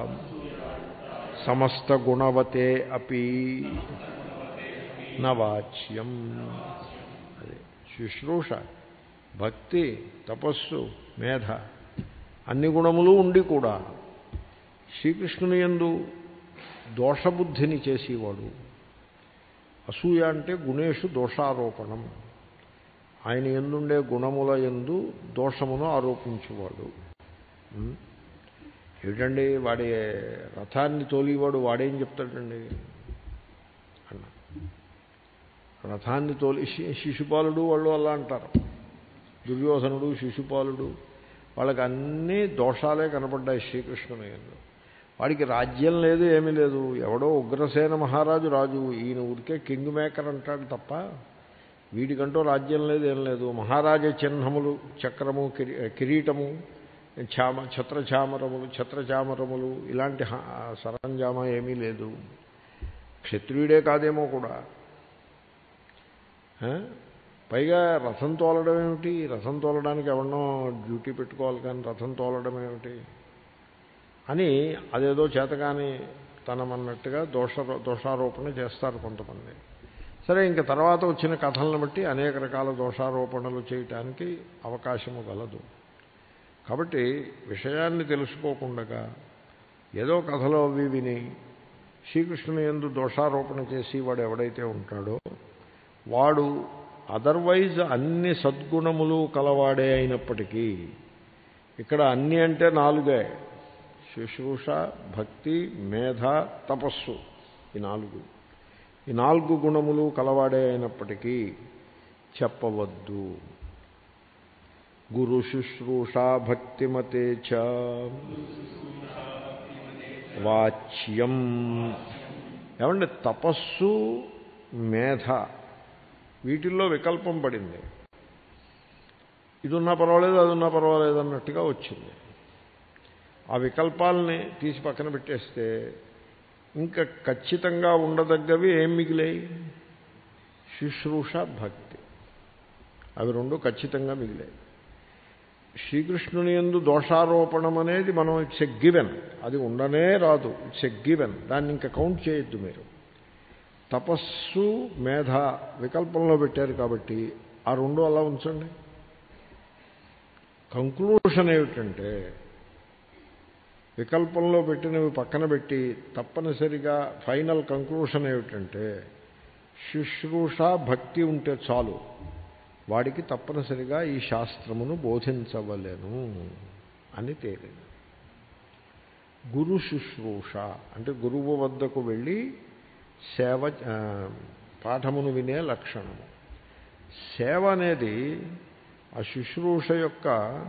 సమస్త గుణవతే అపి నవాచ్యం అదే శుశ్రూష భక్తి తపస్సు మేధ అన్ని గుణములు ఉండి కూడా శ్రీకృష్ణుని యందు దోషబుద్ధిని చేసేవాడు అసూయ అంటే గుణేషు దోషారోపణం ఆయన ఎందుండే గుణముల ఎందు దోషమును ఆరోపించేవాడు ఉం? ఏమిటండి వాడి రథాన్ని తోలివాడు వాడేం చెప్తాడండి అన్న రథాన్ని తోలి శి- శిశుపాలుడు వాళ్ళు అలా అంటారు దుర్యోధనుడు శిశుపాలుడు వాళ్ళకి అన్ని దోషాలే కనపడ్డాయి శ్రీకృష్ణుని ఎందు వాడికి రాజ్యం లేదు ఏమీ లేదు ఎవడో ఉగ్రసేన మహారాజు రాజు ఈయన ఊరికే కింగ్ మేకర్ అంటాడు తప్ప వీడికంటూ రాజ్యం లేదు ఏం లేదు మహారాజ చిహ్నములు చక్రము కిరీ- కిరీటము చామ ఛత్రచామరములు ఛత్రచామరములు ఇలాంటి హ- సరంజామా ఏమీ లేదు క్షత్రియుడే కాదేమో కూడా ఆ? పైగా రథం తోలడం ఏమిటి రథం తోలడానికి ఎవరినో డ్యూటీ పెట్టుకోవాలి కానీ రథం తోలడం ఏమిటి అని అదేదో చేతగాని తనమన్నట్టుగా దోష దోషారోపణ చేస్తారు కొంతమంది సరే ఇంక తర్వాత వచ్చిన కథలను బట్టి అనేక రకాల దోషారోపణలు చేయటానికి అవకాశము గలదు కాబట్టి విషయాన్ని తెలుసుకోకుండా ఏదో కథలో అవి విని శ్రీకృష్ణుని ఎందు దోషారోపణ చేసి వాడు ఎవడైతే ఉంటాడో వాడు అదర్వైజ్ అన్ని సద్గుణములు కలవాడే అయినప్పటికీ ఇక్కడ అన్ని అంటే నాలుగే శుశ్రూష భక్తి మేధ తపస్సు ఈ నాలుగు ఈ నాలుగు గుణములు కలవాడే అయినప్పటికీ చెప్పవద్దు గురు శుశ్రూష భక్తిమతే చ వాచ్యం ఏమంటే తపస్సు మేధ వీటిల్లో వికల్పం పడింది ఇది ఉన్నా పర్వాలేదు అది ఉన్నా పర్వాలేదు అన్నట్టుగా వచ్చింది ఆ వికల్పాలని తీసి పక్కన పెట్టేస్తే ఇంకా ఖచ్చితంగా ఉండదగ్గవి ఏం మిగిలాయి శుశ్రూష భక్తి అవి రెండు ఖచ్చితంగా మిగిలాయి శ్రీకృష్ణుని ఎందు దోషారోపణం అనేది మనం ఇట్స్ ఎ గివెన్ అది ఉండనే రాదు ఇట్స్ ఎ గివెన్ దాన్ని ఇంకా కౌంట్ చేయొద్దు మీరు తపస్సు మేధ వికల్పంలో పెట్టారు కాబట్టి ఆ రెండు అలా ఉంచండి కంక్లూషన్ ఏమిటంటే వికల్పంలో పెట్టినవి పక్కన పెట్టి తప్పనిసరిగా ఫైనల్ కంక్లూషన్ ఏమిటంటే శుశ్రూష భక్తి ఉంటే చాలు వాడికి తప్పనిసరిగా ఈ శాస్త్రమును బోధించవలేను అని తేలింది గురు శుశ్రూష అంటే గురువు వద్దకు వెళ్ళి సేవ ఆ, పాఠమును వినే లక్షణము సేవ అనేది ఆ శుశ్రూష యొక్క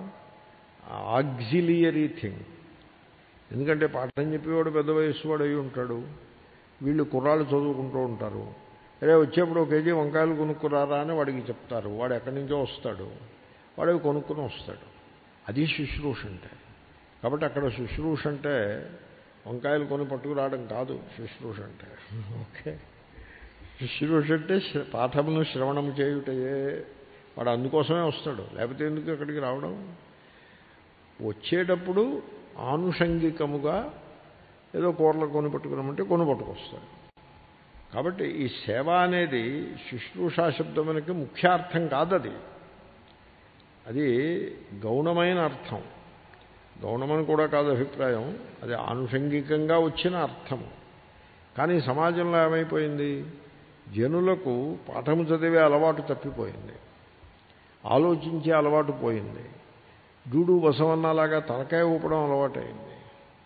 ఆగ్జిలియరీ థింగ్ ఎందుకంటే పాఠం చెప్పేవాడు పెద్ద వయస్సు వాడు అయి ఉంటాడు వీళ్ళు కుర్రాళ్ళు చదువుకుంటూ ఉంటారు అరే వచ్చేప్పుడు ఒక కేజీ వంకాయలు కొనుక్కురారా అని వాడికి చెప్తారు వాడు ఎక్కడి నుంచో వస్తాడు వాడు అవి కొనుక్కుని వస్తాడు అది శుశ్రూష అంటే కాబట్టి అక్కడ శుశ్రూష అంటే వంకాయలు కొని పట్టుకురావడం కాదు శుశ్రూష అంటే ఓకే శుశ్రూష అంటే శ్ర- పాఠమును శ్రవణం చేయుటయే వాడు అందుకోసమే వస్తాడు లేకపోతే ఎందుకు అక్కడికి రావడం వచ్చేటప్పుడు ఆనుషంగికముగా ఏదో కూరలు కొని పట్టుకున్నామంటే కొని పట్టుకొస్తాడు కాబట్టి ఈ సేవ అనేది శుశ్రూషా శబ్దమునికి ముఖ్యార్థం కాదది అది గౌణమైన అర్థం గౌణమని కూడా కాదు అభిప్రాయం అది ఆనుషంగికంగా వచ్చిన అర్థము కానీ సమాజంలో ఏమైపోయింది జనులకు పాఠము చదివే అలవాటు తప్పిపోయింది ఆలోచించే అలవాటు పోయింది డూడు బసవన్నలాగా తలకాయ ఊపడం అలవాటైంది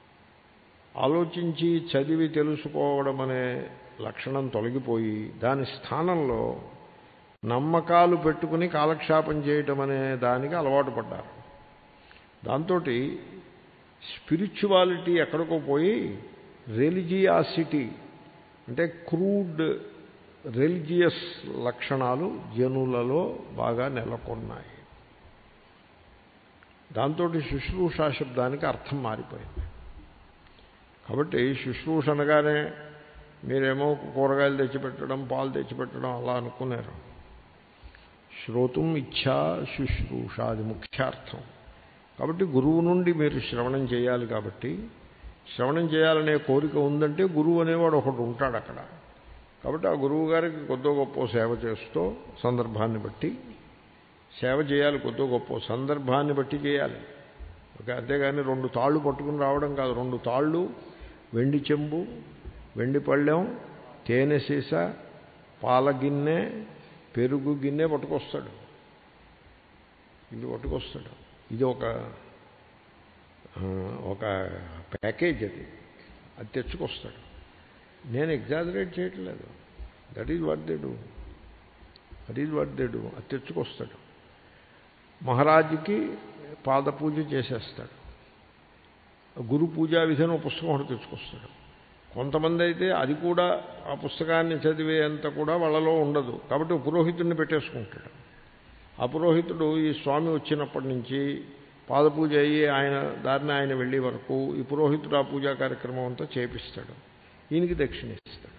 ఆలోచించి చదివి తెలుసుకోవడం అనే లక్షణం తొలగిపోయి దాని స్థానంలో నమ్మకాలు పెట్టుకుని కాలక్షేపం చేయటం అనే దానికి అలవాటు పడ్డారు దాంతో స్పిరిచువాలిటీ ఎక్కడికో పోయి రెలిజియాసిటీ అంటే క్రూడ్ రిలీజియస్ లక్షణాలు జనులలో బాగా నెలకొన్నాయి దాంతో శుశ్రూషా శబ్దానికి అర్థం మారిపోయింది కాబట్టి శుశ్రూష అనగానే మీరేమో కూరగాయలు తెచ్చిపెట్టడం పాలు తెచ్చిపెట్టడం అలా అనుకున్నారు శ్రోతం ఇచ్ఛా శుశ్రూష అది ముఖ్యార్థం కాబట్టి గురువు నుండి మీరు శ్రవణం చేయాలి కాబట్టి శ్రవణం చేయాలనే కోరిక ఉందంటే గురువు అనేవాడు ఒకడు ఉంటాడు అక్కడ కాబట్టి ఆ గురువు గారికి కొద్దో గొప్ప సేవ చేస్తూ సందర్భాన్ని బట్టి సేవ చేయాలి కొద్దో గొప్ప సందర్భాన్ని బట్టి చేయాలి ఓకే అంతేగాని రెండు తాళ్ళు పట్టుకుని రావడం కాదు రెండు తాళ్ళు వెండి చెంబు వెండి పళ్ళెం తేనె సీస పాల గిన్నె పెరుగు గిన్నె పట్టుకొస్తాడు ఇది పట్టుకొస్తాడు ఇది ఒక ఒక ప్యాకేజ్ అది అది తెచ్చుకొస్తాడు నేను ఎగ్జాజరేట్ చేయట్లేదు that is what they do that is what they do అది తెచ్చుకొస్తాడు మహారాజుకి పాద పూజ చేసేస్తాడు గురు పూజా విధానం పుస్తకం ఒకటి తెచ్చుకొస్తాడు కొంతమంది అయితే అది కూడా ఆ పుస్తకాన్ని చదివేంత కూడా వాళ్ళలో ఉండదు కాబట్టి పురోహితుడిని పెట్టేసుకుంటాడు ఆ పురోహితుడు ఈ స్వామి వచ్చినప్పటి నుంచి పాదపూజ అయ్యి ఆయన దారిని ఆయన వెళ్ళే వరకు ఈ పురోహితుడు ఆ పూజా కార్యక్రమం అంతా చేపిస్తాడు ఈయనకి దక్షిణ ఇస్తాడు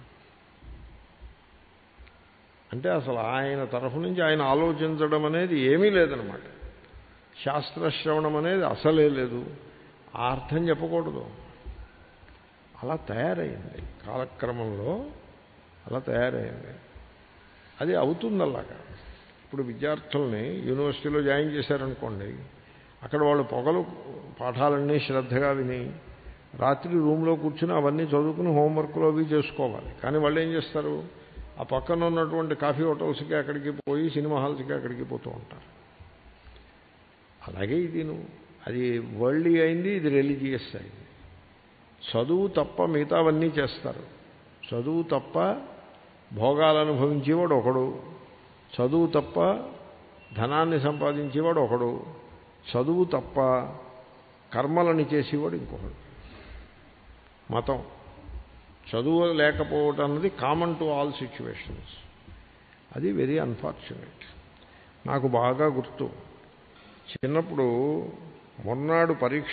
అంటే అసలు ఆయన తరఫు నుంచి ఆయన ఆలోచించడం అనేది ఏమీ లేదనమాట శాస్త్రశ్రవణం అనేది అసలే లేదు ఆ అర్థం చెప్పకూడదు అలా తయారైంది కాలక్రమంలో అలా తయారైంది అది అవుతుంది అలాగా ఇప్పుడు విద్యార్థుల్ని యూనివర్సిటీలో జాయిన్ చేశారనుకోండి అక్కడ వాళ్ళు పొగలు పాఠాలన్నీ శ్రద్ధగా విని రాత్రి రూమ్లో కూర్చుని అవన్నీ చదువుకుని హోంవర్క్లో అవి చేసుకోవాలి కానీ వాళ్ళు ఏం చేస్తారు ఆ పక్కన ఉన్నటువంటి కాఫీ హోటల్స్కి అక్కడికి పోయి సినిమా హాల్స్కి అక్కడికి పోతూ ఉంటారు అలాగే ఇది నువ్వు అది వరల్డ్ అయింది ఇది రిలీజియస్ అయింది చదువు తప్ప మిగతావన్నీ చేస్తారు చదువు తప్ప భోగాలు అనుభవించేవాడు ఒకడు చదువు తప్ప ధనాన్ని సంపాదించేవాడు ఒకడు చదువు తప్ప కర్మలను చేసేవాడు ఇంకొకడు మతం చదువు లేకపోవటం అన్నది కామన్ టు ఆల్ సిచ్యువేషన్స్ అది వెరీ అన్ఫార్చునేట్ నాకు బాగా గుర్తు చిన్నప్పుడు మొన్నాడు పరీక్ష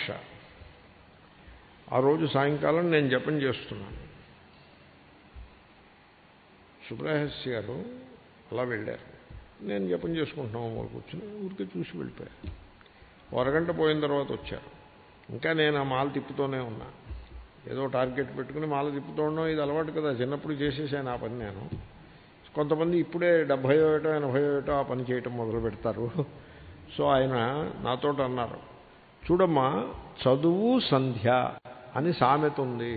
ఆ రోజు సాయంకాలం నేను జపం చేస్తున్నాను సుబ్రహస్య గారు అలా వెళ్ళారు నేను జపం చేసుకుంటున్నాము వాళ్ళు కూర్చుని ఊరికే చూసి వెళ్ళిపోయారు అరగంట పోయిన తర్వాత వచ్చారు ఇంకా నేను ఆ మాల తిప్పుతూనే ఉన్నా ఏదో టార్గెట్ పెట్టుకుని మాల తిప్పుతూ ఉండడం ఇది అలవాటు కదా చిన్నప్పుడు చేసేసాను ఆ పని నేను కొంతమంది ఇప్పుడే డెబ్భై ఏటో ఎనభై ఏటో ఆ పని చేయటం మొదలు పెడతారు సో ఆయన నాతో అన్నారు చూడమ్మా చదువు సంధ్య అని సామెత ఉంది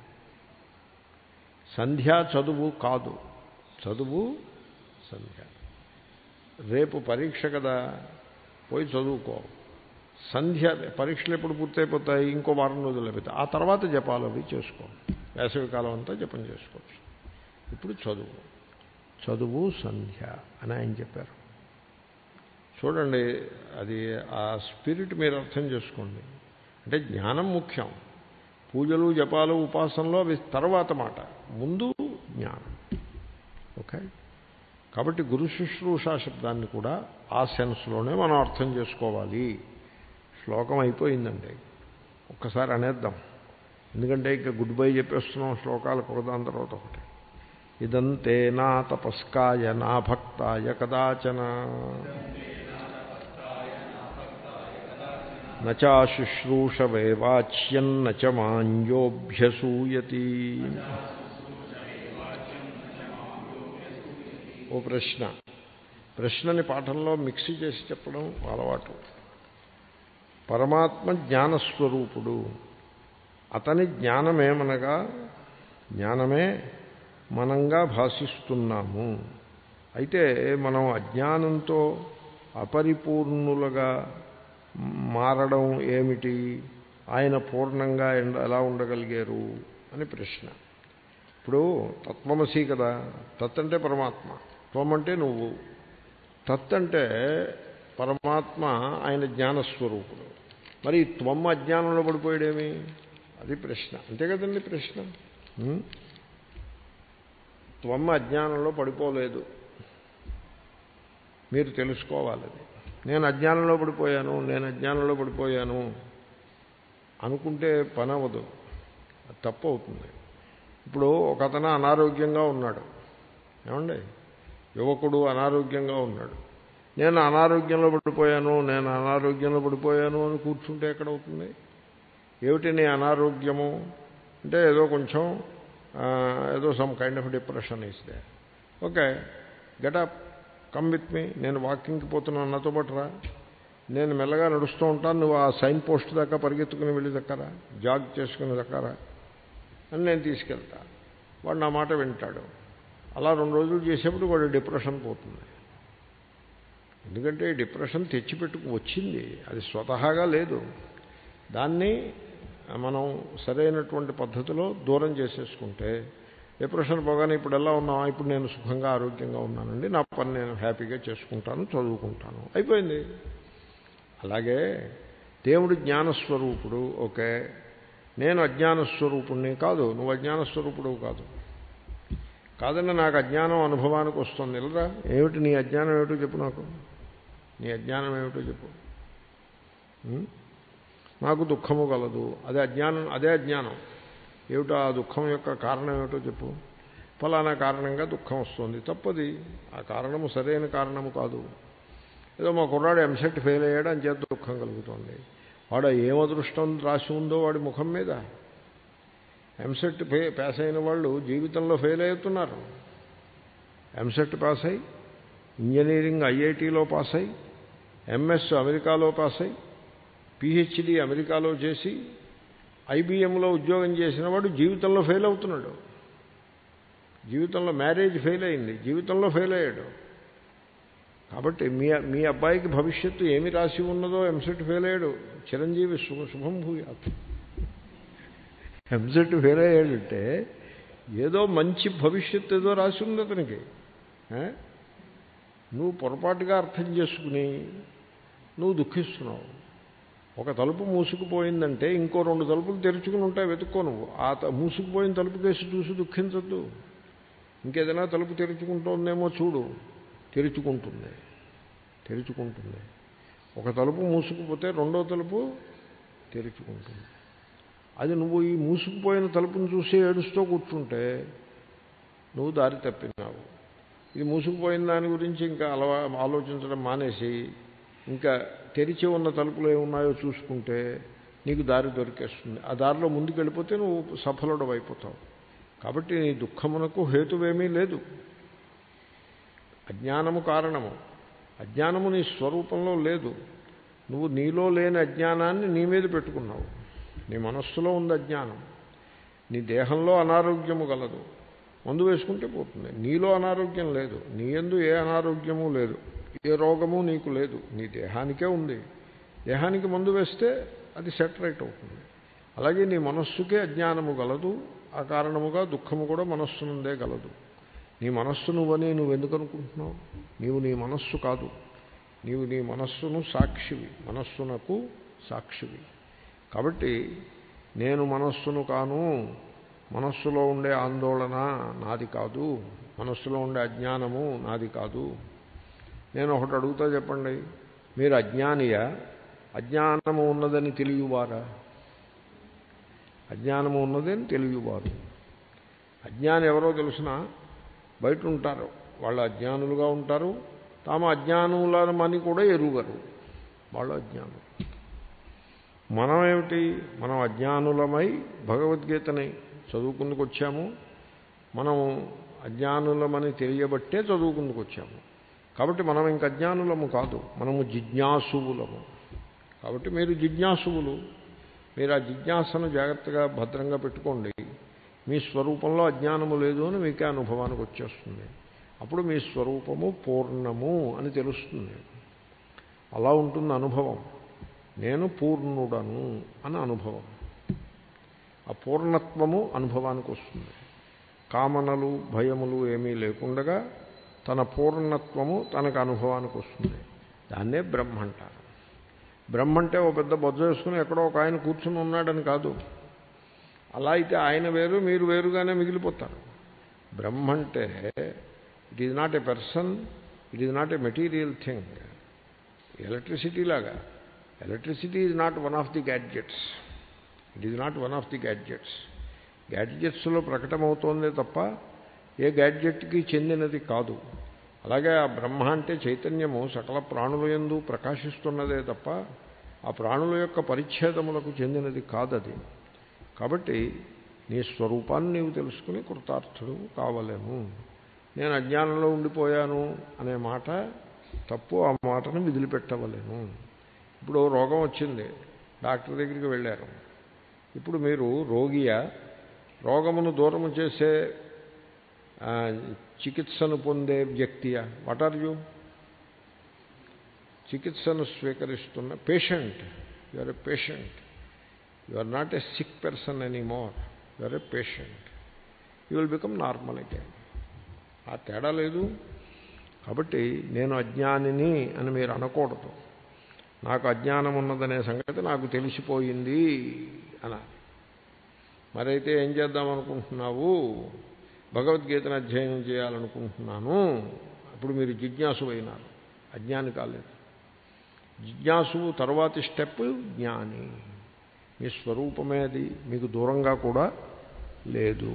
సంధ్య చదువు కాదు చదువు సంధ్య రేపు పరీక్ష కదా పోయి చదువుకో సంధ్య పరీక్షలు ఎప్పుడు పూర్తయిపోతాయి ఇంకో వారం రోజులు అయిపోతాయి ఆ తర్వాత జపాలు అవి చేసుకో వేసవికాలం అంతా జపం చేసుకోవచ్చు ఇప్పుడు చదువు చదువు సంధ్య అని ఆయన చెప్పారు చూడండి అది ఆ స్పిరిట్ మీరు అర్థం చేసుకోండి అంటే జ్ఞానం ముఖ్యం పూజలు జపాలు ఉపాసనలో అవి తర్వాత మాట ముందు జ్ఞానం ఓకే కాబట్టి గురు శుశ్రూషా శబ్దాన్ని కూడా ఆ సెన్స్లోనే మనం అర్థం చేసుకోవాలి శ్లోకం అయిపోయిందండి ఒక్కసారి అనేద్దాం ఎందుకంటే ఇక గుడ్ బై చెప్పేస్తున్నాం శ్లోకాలు ఒకదాని తర్వాత ఒకటి ఇదంతే నా తపస్కాయ నా భక్తాయ కదాచన నచాశుశ్రూషవే వాచ్యన్న చ మాంజోభ్యసూయతి ఓ ప్రశ్న ప్రశ్నని పాఠంలో మిక్సీ చేసి చెప్పడం అలవాటు పరమాత్మ జ్ఞానస్వరూపుడు అతని జ్ఞానమేమనగా జ్ఞానమే మనంగా భాషిస్తున్నాము అయితే మనం అజ్ఞానంతో అపరిపూర్ణులుగా మారడం ఏమిటి ఆయన పూర్ణంగా ఎలా ఉండగలిగారు అని ప్రశ్న ఇప్పుడు తత్వమసి కదా తత్ అంటే పరమాత్మ త్వం అంటే నువ్వు తత్ అంటే పరమాత్మ ఆయన జ్ఞానస్వరూపుడు మరి త్వం అజ్ఞానంలో పడిపోయాడేమి అది ప్రశ్న అంతే కదండి ప్రశ్న త్వం అజ్ఞానంలో పడిపోలేదు మీరు తెలుసుకోవాలి అది నేను అజ్ఞానంలో పడిపోయాను నేను అజ్ఞానంలో పడిపోయాను అనుకుంటే పని అవ్వదు అది తప్పు అవుతుంది ఇప్పుడు ఒక అతను అనారోగ్యంగా ఉన్నాడు ఏమండి యువకుడు అనారోగ్యంగా ఉన్నాడు నేను అనారోగ్యంలో పడిపోయాను నేను అనారోగ్యంలో పడిపోయాను అని కూర్చుంటే ఎక్కడవుతుంది ఏమిటి నీ అనారోగ్యము అంటే ఏదో కొంచెం ఆ, ఏదో సమ్ కైండ్ ఆఫ్ డిప్రెషన్ ఇస్తే okay get up come with me నేను వాకింగ్కి పోతున్నాను నాతో పాటు రా నేను మెల్లగా నడుస్తూ ఉంటాను నువ్వు ఆ సైన్ పోస్ట్ దాకా పరిగెత్తుకుని వెళ్ళి దక్కరా జాగ్ చేసుకుని దక్కరా అని నేను తీసుకెళ్తా వాడు నా మాట వింటాడు అలా రెండు రోజులు చేసేప్పుడు వాడు డిప్రెషన్ పోతుంది ఎందుకంటే ఈ డిప్రెషన్ తెచ్చిపెట్టుకు వచ్చింది అది స్వతహాగా లేదు దాన్ని మనం సరైనటువంటి పద్ధతిలో దూరం చేసేసుకుంటే డిప్రెషన్ పోగానే ఇప్పుడు ఎలా ఉన్నాం ఇప్పుడు నేను సుఖంగా ఆరోగ్యంగా ఉన్నానండి నా పని నేను హ్యాపీగా చేసుకుంటాను చదువుకుంటాను అయిపోయింది అలాగే దేవుడు జ్ఞానస్వరూపుడు ఓకే నేను అజ్ఞానస్వరూపుణ్ణి కాదు నువ్వు అజ్ఞానస్వరూపుడు కాదు కాదండి నాకు అజ్ఞానం అనుభవానికి వస్తుంది వెళ్ళరా ఏమిటి నీ అజ్ఞానం ఏమిటో చెప్పు నాకు నీ అజ్ఞానం ఏమిటో చెప్పు ఉం? నాకు దుఃఖము కలదు అదే అజ్ఞానం అదే అజ్ఞానం ఏమిటో ఆ దుఃఖం యొక్క కారణం ఏమిటో చెప్పు ఫలానా కారణంగా దుఃఖం వస్తుంది తప్పది ఆ కారణము సరైన కారణము కాదు ఏదో మా కుర్రాడు ఎంసెట్ ఫెయిల్ అయ్యాడు అని చేత దుఃఖం కలుగుతోంది వాడు ఏం అదృష్టం రాసి ఉందో వాడి ముఖం మీద ఎంసెట్ ఫే పాస్ అయిన వాళ్ళు జీవితంలో ఫెయిల్ అవుతున్నారు ఎంసెట్ పాస్ అయి ఇంజనీరింగ్ ఐఐటీలో పాస్ అయి ఎంఎస్ అమెరికాలో పాస్ అయి పిహెచ్డి అమెరికాలో చేసి ఐబిఎంలో ఉద్యోగం చేసిన వాడు జీవితంలో ఫెయిల్ అవుతున్నాడు జీవితంలో మ్యారేజ్ ఫెయిల్ అయింది జీవితంలో ఫెయిల్ అయ్యాడు కాబట్టి మీ మీ అబ్బాయికి భవిష్యత్తు ఏమి రాసి ఉన్నదో ఎంసెట్ ఫెయిల్ అయ్యాడు చిరంజీవి శుభ శుభం భూయాత్ ఎంసెట్ ఫెయిల్ అయ్యాడంటే ఏదో మంచి భవిష్యత్తు ఏదో రాసి ఉంది అతనికి ఏ? నువ్వు పొరపాటుగా అర్థం చేసుకుని నువ్వు దుఃఖిస్తున్నావు ఒక తలుపు మూసుకుపోయిందంటే ఇంకో రెండు తలుపులు తెరుచుకుని ఉంటాయి వెతుక్కో నువ్వు ఆ త- మూసుకుపోయిన తలుపు కేసు చూసి దుఃఖించద్దు ఇంకేదైనా తలుపు తెరుచుకుంటోందేమో చూడు తెరుచుకుంటుంది తెరుచుకుంటుంది ఒక తలుపు మూసుకుపోతే రెండో తలుపు తెరుచుకుంటుంది అది నువ్వు ఈ మూసుకుపోయిన తలుపును చూసి ఏడుస్తూ కూర్చుంటే నువ్వు దారి తప్పినావు ఇది మూసుకుపోయిన దాని గురించి ఇంకా అలవా ఆలోచించడం మానేసి ఇంకా తెరిచి ఉన్న తలుపులు ఏమున్నాయో చూసుకుంటే నీకు దారి దొరికేస్తుంది ఆ దారిలో ముందుకు వెళ్ళిపోతే నువ్వు సఫలుడు అయిపోతావు కాబట్టి నీ దుఃఖమునకు హేతువేమీ లేదు అజ్ఞానము కారణము అజ్ఞానము నీ స్వరూపంలో లేదు నువ్వు నీలో లేని అజ్ఞానాన్ని నీ మీద పెట్టుకున్నావు నీ మనస్సులో ఉంది అజ్ఞానం నీ దేహంలో అనారోగ్యము గలదు మందు వేసుకుంటే పోతుంది నీలో అనారోగ్యం లేదు నీ ఎందు ఏ అనారోగ్యము లేదు ఏ రోగము నీకు లేదు నీ దేహానికే ఉంది దేహానికి మందు వేస్తే అది సెటరేట్ అవుతుంది అలాగే నీ మనస్సుకే అజ్ఞానము గలదు ఆ కారణముగా దుఃఖము కూడా మనస్సు నుండే గలదు నీ మనస్సు నువ్వని నువ్వు ఎందుకు అనుకుంటున్నావు నీవు నీ మనస్సు కాదు నీవు నీ మనస్సును సాక్షివి మనస్సునకు సాక్షివి కాబట్టి నేను మనస్సును కాను మనస్సులో ఉండే ఆందోళన నాది కాదు మనస్సులో ఉండే అజ్ఞానము నాది కాదు నేను ఒకటి అడుగుతా చెప్పండి మీరు అజ్ఞానియా అజ్ఞానము ఉన్నదని తెలియవారా అజ్ఞానము ఉన్నదని తెలియవారు అజ్ఞాని ఎవరో తెలిసిన బయట ఉంటారు వాళ్ళు అజ్ఞానులుగా ఉంటారు తాము అజ్ఞానులమని కూడా ఎరుగరు వాళ్ళు అజ్ఞానులు మనం ఏమిటి మనం అజ్ఞానులమై భగవద్గీతని చదువుకుందుకు వచ్చాము మనం అజ్ఞానులమని తెలియబట్టే చదువుకుందుకు వచ్చాము కాబట్టి మనం ఇంక అజ్ఞానులము కాదు మనము జిజ్ఞాసువులము కాబట్టి మీరు జిజ్ఞాసువులు మీరు ఆ జిజ్ఞాసను జాగ్రత్తగా భద్రంగా పెట్టుకోండి మీ స్వరూపంలో అజ్ఞానము లేదు అని మీకే అనుభవానికి వచ్చేస్తుంది అప్పుడు మీ స్వరూపము పూర్ణము అని తెలుస్తుంది అలా ఉంటుంది అనుభవం నేను పూర్ణుడను అని అనుభవం ఆ పూర్ణత్వము అనుభవానికి వస్తుంది కామనలు భయములు ఏమీ లేకుండగా తన పూర్ణత్వము తనకు అనుభవానికి వస్తుంది దాన్నే బ్రహ్మ అంటారు బ్రహ్మ అంటే ఓ పెద్ద బొజ్జ వేసుకుని ఎక్కడో ఒక ఆయన కూర్చుని ఉన్నాడని కాదు అలా అయితే ఆయన వేరు మీరు వేరుగానే మిగిలిపోతారు బ్రహ్మ అంటే it is not a person it is not a material thing electricity లాగా electricity is not one of the gadgets it is not one of the gadgets గ్యాడ్జెట్స్లో ప్రకటమవుతోందే తప్ప ఏ గ్యాడ్జెట్కి చెందినది కాదు అలాగే ఆ బ్రహ్మ అంటే చైతన్యము సకల ప్రాణుల యందు ప్రకాశిస్తున్నదే తప్ప ఆ ప్రాణుల యొక్క పరిచ్ఛేదములకు చెందినది కాదది కాబట్టి నీ స్వరూపాన్ని నీవు తెలుసుకుని కృతార్థుడు కావలేము నేను అజ్ఞానంలో ఉండిపోయాను అనే మాట తప్పు ఆ మాటను విదిలిపెట్టవలేను ఇప్పుడు రోగం వచ్చింది డాక్టర్ దగ్గరికి వెళ్ళారు ఇప్పుడు మీరు రోగియా రోగమును దూరము చేసే ఆ, చికిత్సను పొందే వ్యక్తియా వాట్ ఆర్ యూ చికిత్సను స్వీకరిస్తున్న patient you are a patient you are not a sick person any more you are a patient you will become normal again ఆ తేడా లేదు కాబట్టి నేను అజ్ఞానిని అని మీరు అనకూడదు నాకు అజ్ఞానం ఉన్నదనే సంగతి నాకు తెలిసిపోయింది అనాలి మరైతే ఏం చేద్దాం అనుకుంటున్నావు భగవద్గీతను అధ్యయనం చేయాలనుకుంటున్నాను అప్పుడు మీరు జిజ్ఞాసు అయినారు అజ్ఞాని కాలేదు జిజ్ఞాసు తర్వాతి స్టెప్ జ్ఞాని మీ స్వరూపమే అది మీకు దూరంగా కూడా లేదు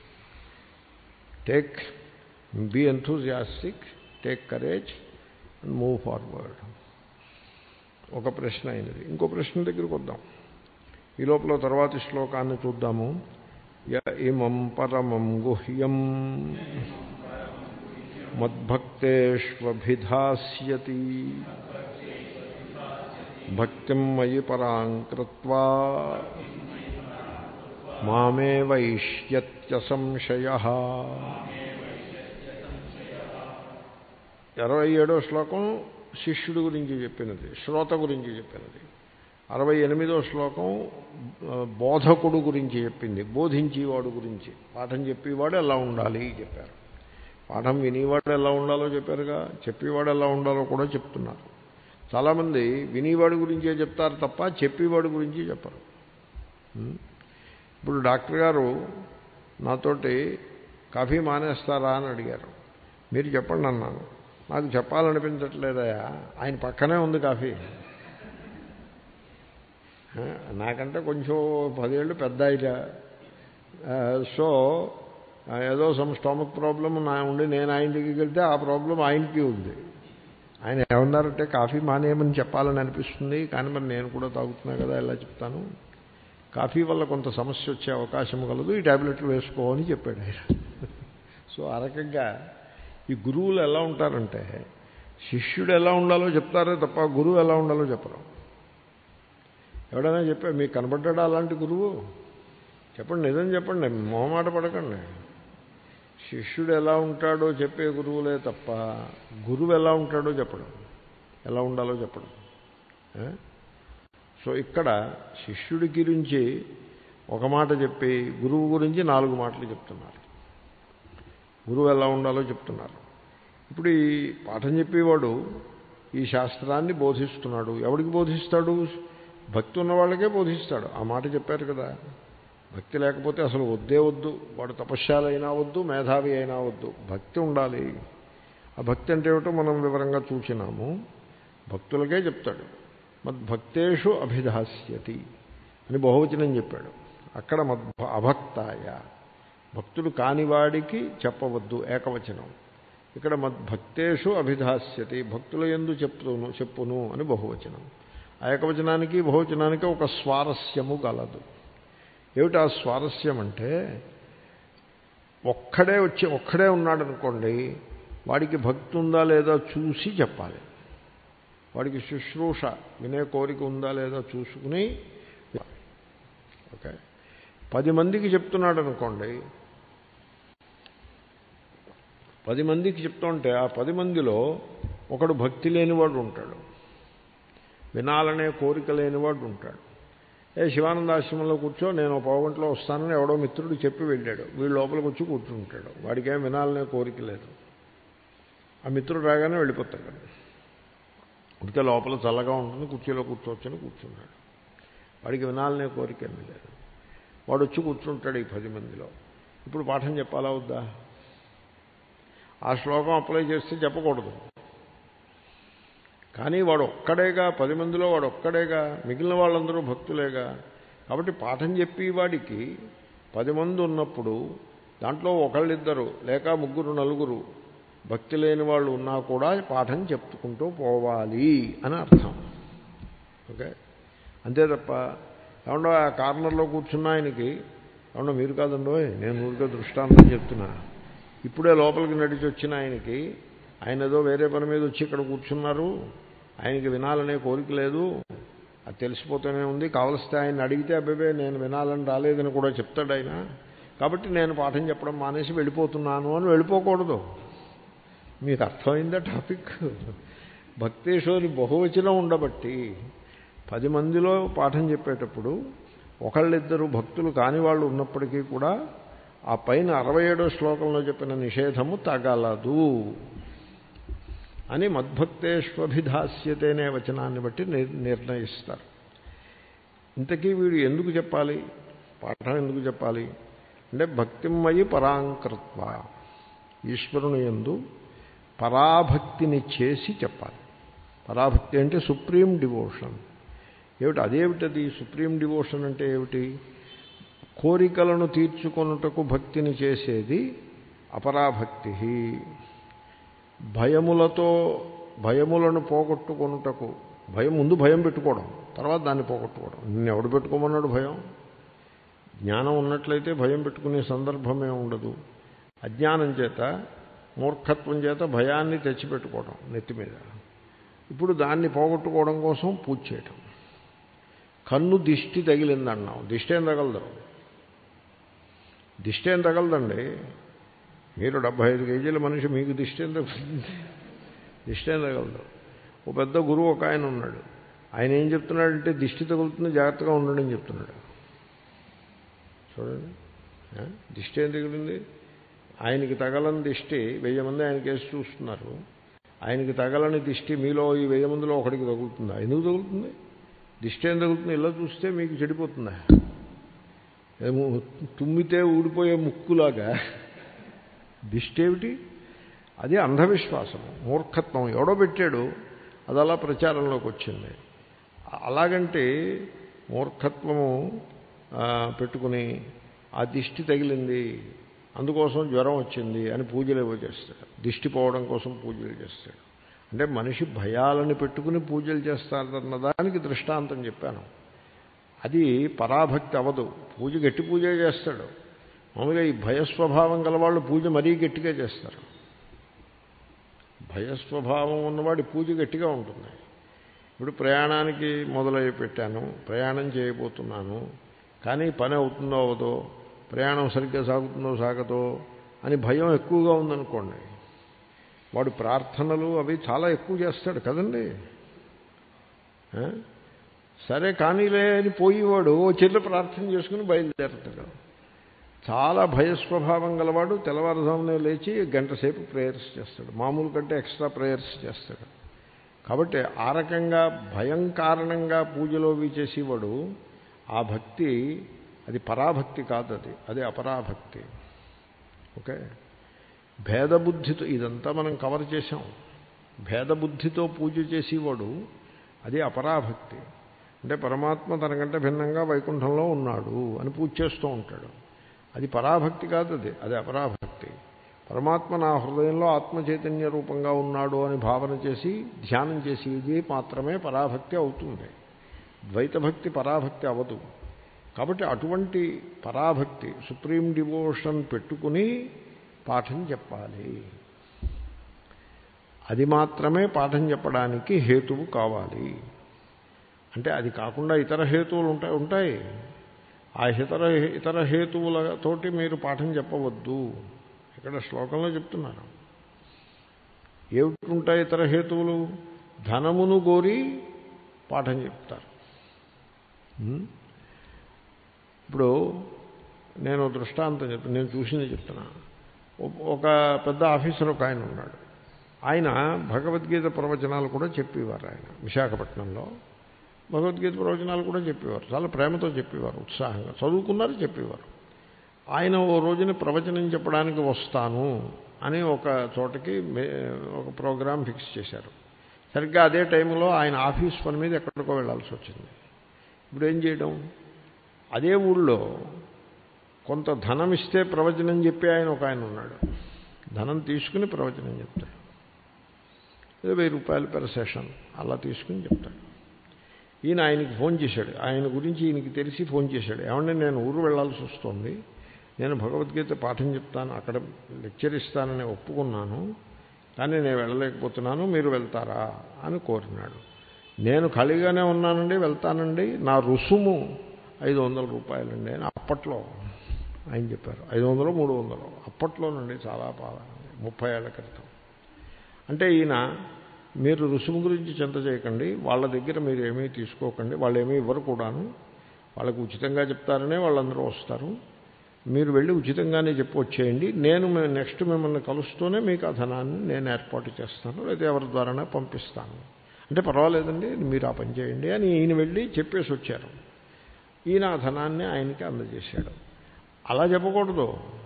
take be enthusiastic take courage and move forward ఒక ప్రశ్న అయినది ఇంకో ప్రశ్న దగ్గరికి వద్దాం ఈ లోపల తర్వాతి శ్లోకాన్ని చూద్దాము య ఇమం పరమం గుహ్యం మద్భక్తేష్వభిధాస్యతి భక్తిం మయి పరాం కృత్వా మామే వైష్యత్య సంశయ ఇరవై ఏడో శ్లోకం శిష్యుడి గురించి చెప్పినది శ్రోత గురించి చెప్పినది అరవై ఎనిమిదో శ్లోకం ఆ, బోధకుడు గురించి చెప్పింది బోధించేవాడు గురించి పాఠం చెప్పేవాడు ఎలా ఉండాలి చెప్పారు పాఠం వినేవాడు ఎలా ఉండాలో చెప్పారుగా చెప్పేవాడు ఎలా ఉండాలో కూడా చెప్తున్నారు చాలామంది వినేవాడి గురించే చెప్తారు తప్ప చెప్పేవాడి గురించి చెప్పరు ఉం? ఇప్పుడు డాక్టర్ గారు నాతోటి కాఫీ మానేస్తారా అని అడిగారు మీరు చెప్పండి అన్నాను నాకు చెప్పాలనిపించట్లేదయా ఆయన పక్కనే ఉంది కాఫీ ఆ, నాకంటే కొంచెం పదేళ్ళు పెద్ద ఆయన ఆ, సో ఆ, ఏదో సమ్ స్టమక్ ప్రాబ్లం నా ఉండి నేను ఆయన దగ్గరికి వెళ్తే ఆ ప్రాబ్లం ఆయనకి ఉంది ఆయన ఏమన్నారంటే కాఫీ మానేయమని చెప్పాలని అనిపిస్తుంది కానీ మరి నేను కూడా తాగుతున్నా కదా ఎలా చెప్తాను కాఫీ వల్ల కొంత సమస్య వచ్చే అవకాశం కలదు ఈ ట్యాబ్లెట్లు వేసుకో అని చెప్పాడు ఆయన సో ఆ రకంగా ఈ గురువులు ఎలా ఉంటారంటే శిష్యుడు ఎలా ఉండాలో చెప్తారే తప్ప గురువు ఎలా ఉండాలో చెప్పరు ఎవడైనా చెప్పా మీకు కనబడ్డాడా అలాంటి గురువు చెప్పండి నిజం చెప్పండి మొహమాట పడకండి శిష్యుడు ఎలా ఉంటాడో చెప్పే గురువులే తప్ప గురువు ఎలా ఉంటాడో చెప్పడం ఎలా ఉండాలో చెప్పడం ఏ? సో ఇక్కడ శిష్యుడి గురించి ఒక మాట చెప్పి గురువు గురించి నాలుగు మాటలు చెప్తున్నారు గురువు ఎలా ఉండాలో చెప్తున్నారు ఇప్పుడు ఈ పాఠం చెప్పేవాడు ఈ శాస్త్రాన్ని బోధిస్తున్నాడు ఎవడికి బోధిస్తాడు భక్తి ఉన్న వాళ్ళకే బోధిస్తాడు ఆ మాట చెప్పారు కదా భక్తి లేకపోతే అసలు వద్దే వద్దు వాడు తపశ్శాల అయినా వద్దు మేధావి అయినా వద్దు భక్తి ఉండాలి ఆ భక్తి అంటే ఏమిటో మనం వివరంగా చూసినాము భక్తులకే చెప్తాడు మద్భక్తేషు అభిధాస్యతి అని బహువచనం చెప్పాడు అక్కడ మద్ అభక్తాయ భక్తుడు కానివాడికి చెప్పవద్దు ఏకవచనం ఇక్కడ మద్భక్తేషు అభిధాస్యతి భక్తుల ఎందు చెప్తును చెప్పును అని బహువచనం ఆ ఏకవచనానికి బహువచనానికి ఒక స్వారస్యము గలదు ఏమిటి ఆ స్వారస్యం అంటే ఒక్కడే వచ్చి ఒక్కడే ఉన్నాడు అనుకోండి వాడికి భక్తి ఉందా లేదా చూసి చెప్పాలి వాడికి శుశ్రూష వినే కోరిక ఉందా లేదా చూసుకుని ఓకే పది మందికి చెప్తున్నాడు అనుకోండి పది మందికి చెప్తుంటే ఆ పది మందిలో ఒకడు భక్తి లేనివాడు ఉంటాడు వినాలనే కోరిక లేనివాడు ఉంటాడు ఏ శివానందాశ్రమంలో కూర్చో నేను ఒక పావుగంటలో వస్తానని ఎవడో మిత్రుడు చెప్పి వెళ్ళాడు వీడు లోపలికి వచ్చి కూర్చుంటాడు వాడికి ఏం వినాలనే కోరిక లేదు ఆ మిత్రుడు రాగానే వెళ్ళిపోతాడు ఉడితే లోపల చల్లగా ఉంటుంది కుర్చీలో కూర్చోవచ్చని కూర్చున్నాడు వాడికి వినాలనే కోరిక ఏమీ లేదు వాడు వచ్చి కూర్చుంటాడు ఈ పది మందిలో ఇప్పుడు పాఠం చెప్పాలా వద్దా ఆ శ్లోకం అప్లై చేస్తే చెప్పకూడదు కానీ వాడు ఒక్కడేగా పది మందిలో వాడు ఒక్కడేగా మిగిలిన వాళ్ళందరూ భక్తులేగా కాబట్టి పాఠం చెప్పి వాడికి పది మంది ఉన్నప్పుడు దాంట్లో ఒకళ్ళిద్దరు లేక ముగ్గురు నలుగురు భక్తి లేని వాళ్ళు ఉన్నా కూడా పాఠం చెప్పుకుంటూ పోవాలి అని అర్థం ఓకే అంతే తప్ప ఏమన్నా ఆ కార్నర్లో కూర్చున్న ఆయనకి ఏమన్నా మీరు కాదండో నేను ఊరికే దృష్టాంతం చెప్తున్నా ఇప్పుడే లోపలికి నడిచి వచ్చిన ఆయనకి ఆయన ఏదో వేరే పని మీద వచ్చి ఇక్కడ కూర్చున్నారు ఆయనకి వినాలనే కోరిక లేదు అది తెలిసిపోతూనే ఉంది కావలిస్తే ఆయన అడిగితే అబ్బాబే నేను వినాలని రాలేదని కూడా చెప్తాడు ఆయన కాబట్టి నేను పాఠం చెప్పడం మానేసి వెళ్ళిపోతున్నాను అని వెళ్ళిపోకూడదు మీకు అర్థమైందా టాపిక్ భక్తేశ్వరి బహువచనం ఉండబట్టి పది మందిలో పాఠం చెప్పేటప్పుడు ఒకళ్ళిద్దరు భక్తులు కాని వాళ్ళు ఉన్నప్పటికీ కూడా ఆ పైన అరవై ఏడో శ్లోకంలో చెప్పిన నిషేధము తగలదు అని మద్భక్తేష్వభిధాస్యతే అనే వచనాన్ని బట్టి నిర్ణయిస్తారు ఇంతకీ వీడు ఎందుకు చెప్పాలి పాఠం ఎందుకు చెప్పాలి అంటే భక్తిమయి పరాంకృత్వ ఈశ్వరుని ఎందు పరాభక్తిని చేసి చెప్పాలి పరాభక్తి అంటే సుప్రీం డివోషన్ ఏమిటి అదేమిటది సుప్రీం డివోషన్ అంటే ఏమిటి కోరికలను తీర్చుకొనుటకు భక్తిని చేసేది అపరాభక్తి భయములతో భయములను పోగొట్టుకొనుటకు భయం ముందు భయం పెట్టుకోవడం తర్వాత దాన్ని పోగొట్టుకోవడం నిన్ను ఎవడు పెట్టుకోమన్నాడు భయం జ్ఞానం ఉన్నట్లయితే భయం పెట్టుకునే సందర్భమే ఉండదు అజ్ఞానం చేత మూర్ఖత్వం చేత భయాన్ని తెచ్చిపెట్టుకోవడం నెత్తి మీద ఇప్పుడు దాన్ని పోగొట్టుకోవడం కోసం పూజ చేయటం కన్ను దిష్టి తగిలిందన్నాం దిష్టి ఏం తగలదు దిష్టి ఏం తగలదండి మీరు డెబ్బై ఐదు కేజీల మనిషి మీకు దిష్టి ఏం తగులుతుంది దిష్టి ఏం తగలదు ఓ పెద్ద గురువు ఒక ఆయన ఉన్నాడు ఆయన ఏం చెప్తున్నాడంటే దిష్టి తగులుతుంది జాగ్రత్తగా ఉండండి అని చెప్తున్నాడు చూడండి దిష్టి ఏం తగిలింది ఆయనకి తగలని దిష్టి వెయ్యి మంది ఆయన కేసు చూస్తున్నారు ఆయనకి తగలని దిష్టి మీలో ఈ వెయ్యి మందిలో ఒకడికి తగులుతుందా ఎందుకు తగులుతుంది దిష్టి ఏం తగులుతుంది ఇలా చూస్తే మీకు చెడిపోతుందా ఏమో తుమ్మితే ఊడిపోయే ముక్కులాగా దిష్టి ఏమిటి అది అంధవిశ్వాసం మూర్ఖత్వం ఎవడో పెట్టాడు అది అలా ప్రచారంలోకి వచ్చింది అలాగంటే మూర్ఖత్వము పెట్టుకుని ఆ దిష్టి తగిలింది అందుకోసం జ్వరం వచ్చింది అని పూజలు ఏవో చేస్తాడు దిష్టి పోవడం కోసం పూజలు చేస్తాడు అంటే మనిషి భయాలని పెట్టుకుని పూజలు చేస్తారన్న దానికి దృష్టాంతం చెప్పాను అది పరాభక్తి అవదు పూజ గట్టి పూజ చేస్తాడు మామూలుగా ఈ భయస్వభావం గలవాళ్ళు పూజ మరీ గట్టిగా చేస్తారు భయస్వభావం ఉన్నవాడి పూజ గట్టిగా ఉంటుంది ఇప్పుడు ప్రయాణానికి మొదలై పెట్టాను ప్రయాణం చేయబోతున్నాను కానీ పని అవుతుందో అవదో ప్రయాణం సరిగ్గా సాగుతుందో సాగదో అని భయం ఎక్కువగా ఉందనుకోండి వాడు ప్రార్థనలు అవి చాలా ఎక్కువ చేస్తాడు కదండి సరే కానీలే అని పోయేవాడు ఓ చెల్లి ప్రార్థన చేసుకుని బయలుదేరుతాడు చాలా భయస్వభావం గలవాడు తెల్లవారుజామునే లేచి గంట సేపు ప్రేయర్స్ చేస్తాడు మామూలు కంటే ఎక్స్ట్రా ప్రేయర్స్ చేస్తాడు కాబట్టి ఆ రకంగా భయం కారణంగా పూజలోవి చేసేవాడు ఆ భక్తి అది పరాభక్తి కాదు అది అది అపరాభక్తి ఓకే భేదబుద్ధితో ఇదంతా మనం కవర్ చేసాం భేదబుద్ధితో పూజ చేసేవాడు అది అపరాభక్తి అంటే పరమాత్మ తనకంటే భిన్నంగా వైకుంఠంలో ఉన్నాడు అని పూజ చేస్తూ ఉంటాడు అది పరాభక్తి కాదు అది అది అపరాభక్తి పరమాత్మ నా హృదయంలో ఆత్మ చైతన్య రూపంగా ఉన్నాడు అని భావన చేసి ధ్యానం చేసి ఇది మాత్రమే పరాభక్తి అవుతుంది ద్వైతభక్తి పరాభక్తి అవదు కాబట్టి అటువంటి పరాభక్తి సుప్రీం డివోషన్ పెట్టుకుని పాఠం చెప్పాలి అది మాత్రమే పాఠం చెప్పడానికి హేతువు కావాలి అంటే అది కాకుండా ఇతర హేతువులు ఉంటాయి ఉంటాయి ఆ ఇతర ఇతర హేతువులతోటి మీరు పాఠం చెప్పవద్దు ఇక్కడ శ్లోకంలో చెప్తున్నారు ఏమిటి ఇతర హేతువులు ధనమును కోరి పాఠం చెప్తారు ఇప్పుడు నేను దృష్టాంతం చెప్తాను నేను చూసింది చెప్తున్నా ఒక పెద్ద ఆఫీసర్ ఒక ఆయన ఉన్నాడు ఆయన భగవద్గీత ప్రవచనాలు కూడా చెప్పేవారు ఆయన విశాఖపట్నంలో భగవద్గీత ప్రవచనాలు కూడా చెప్పేవారు చాలా ప్రేమతో చెప్పేవారు ఉత్సాహంగా చదువుకున్నారు చెప్పేవారు ఆయన ఓ రోజున ప్రవచనం చెప్పడానికి వస్తాను అని ఒక చోటకి ఒక ప్రోగ్రాం ఫిక్స్ చేశారు సరిగ్గా అదే టైంలో ఆయన ఆఫీస్ పని మీద ఎక్కడికో వెళ్ళాల్సి వచ్చింది ఇప్పుడు ఏం చేయడం అదే ఊళ్ళో కొంత ధనం ఇస్తే ప్రవచనం చెప్పి ఆయన ఒక ఆయన ఉన్నాడు ధనం తీసుకుని ప్రవచనం చెప్తాడు ఏదో వెయ్యి రూపాయలు పెర్ సెషన్ అలా తీసుకుని చెప్తాడు ఈయన ఆయనకి ఫోన్ చేశాడు ఆయన గురించి ఈయనకి తెలిసి ఫోన్ చేశాడు ఏమంటే నేను ఊరు వెళ్లాల్సి వస్తుంది నేను భగవద్గీత పాఠం చెప్తాను అక్కడ లెక్చర్ ఇస్తానని ఒప్పుకున్నాను కానీ నేను వెళ్ళలేకపోతున్నాను మీరు వెళ్తారా అని కోరినాడు నేను ఖాళీగానే ఉన్నానండి వెళ్తానండి నా రుసుము ఐదు వందల రూపాయలండి అని అప్పట్లో ఆయన చెప్పారు ఐదు వందలు మూడు వందలు అప్పట్లోనండి చాలా బాధ ముప్పై ఏళ్ల క్రితం అంటే ఈయన మీరు రుసుము గురించి చింత చేయకండి వాళ్ళ దగ్గర మీరు ఏమీ తీసుకోకండి వాళ్ళు ఏమీ ఇవ్వరు కూడాను వాళ్ళకు ఉచితంగా చెప్తారనే వాళ్ళందరూ వస్తారు మీరు వెళ్ళి ఉచితంగానే చెప్పి వచ్చేయండి నేను నెక్స్ట్ మిమ్మల్ని కలుస్తూనే మీకు ఆ ధనాన్ని నేను ఏర్పాటు చేస్తాను లేదా ఎవరి ద్వారానే పంపిస్తాను అంటే పర్వాలేదండి మీరు ఆ పని చేయండి అని ఈయన వెళ్ళి చెప్పేసి వచ్చారు ఈయన ఆ ధనాన్ని ఆయనకి అందజేశాడు అలా చెప్పకూడదు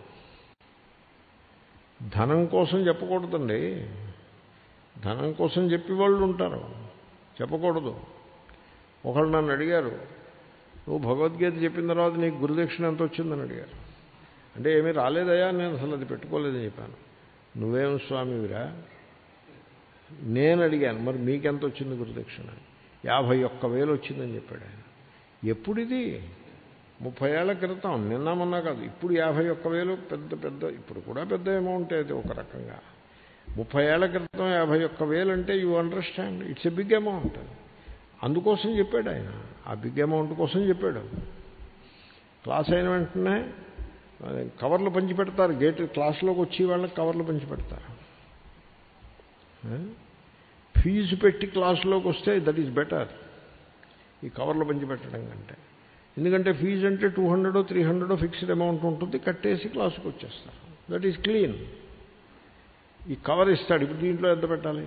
ధనం కోసం చెప్పకూడదండి ధనం కోసం చెప్పి వాళ్ళు ఉంటారు చెప్పకూడదు ఒకళ్ళు నన్ను అడిగారు నువ్వు భగవద్గీత చెప్పిన తర్వాత నీకు గురుదక్షిణ ఎంత వచ్చిందని అడిగారు అంటే ఏమీ రాలేదయా నేను అసలు అది పెట్టుకోలేదని చెప్పాను నువ్వేం స్వామివిరా నేను అడిగాను మరి మీకెంత వచ్చింది గురుదక్షిణ యాభై ఒక్క వేలు వచ్చిందని చెప్పాడు ఆయన ఎప్పుడిది ముప్పై ఏళ్ల క్రితం నిన్న మొన్న కాదు ఇప్పుడు యాభై ఒక్క వేలు పెద్ద పెద్ద ఇప్పుడు కూడా పెద్ద అమౌంట్ అది ఒక రకంగా ముప్పై ఏళ్ల క్రితం యాభై ఒక్క వేలు అంటే you understand it's a big amount అందుకోసం చెప్పాడు ఆయన ఆ బిగ్ అమౌంట్ కోసం చెప్పాడు క్లాస్ అయిన వెంటనే కవర్లు పంచి పెడతారు గేట్ క్లాస్లోకి వచ్చి వాళ్ళకి కవర్లు పంచి పెడతారు ఫీజు పెట్టి క్లాసులోకి వస్తే దట్ ఈజ్ బెటర్ ఈ కవర్లు పంచి పెట్టడం కంటే ఎందుకంటే ఫీజు అంటే two hundred three hundred fixed amount ఉంటుంది కట్టేసి క్లాసుకి వచ్చేస్తారు దట్ ఈజ్ క్లీన్ ఈ కవర్ ఇస్తాడు ఇప్పుడు దీంట్లో ఎంత పెట్టాలి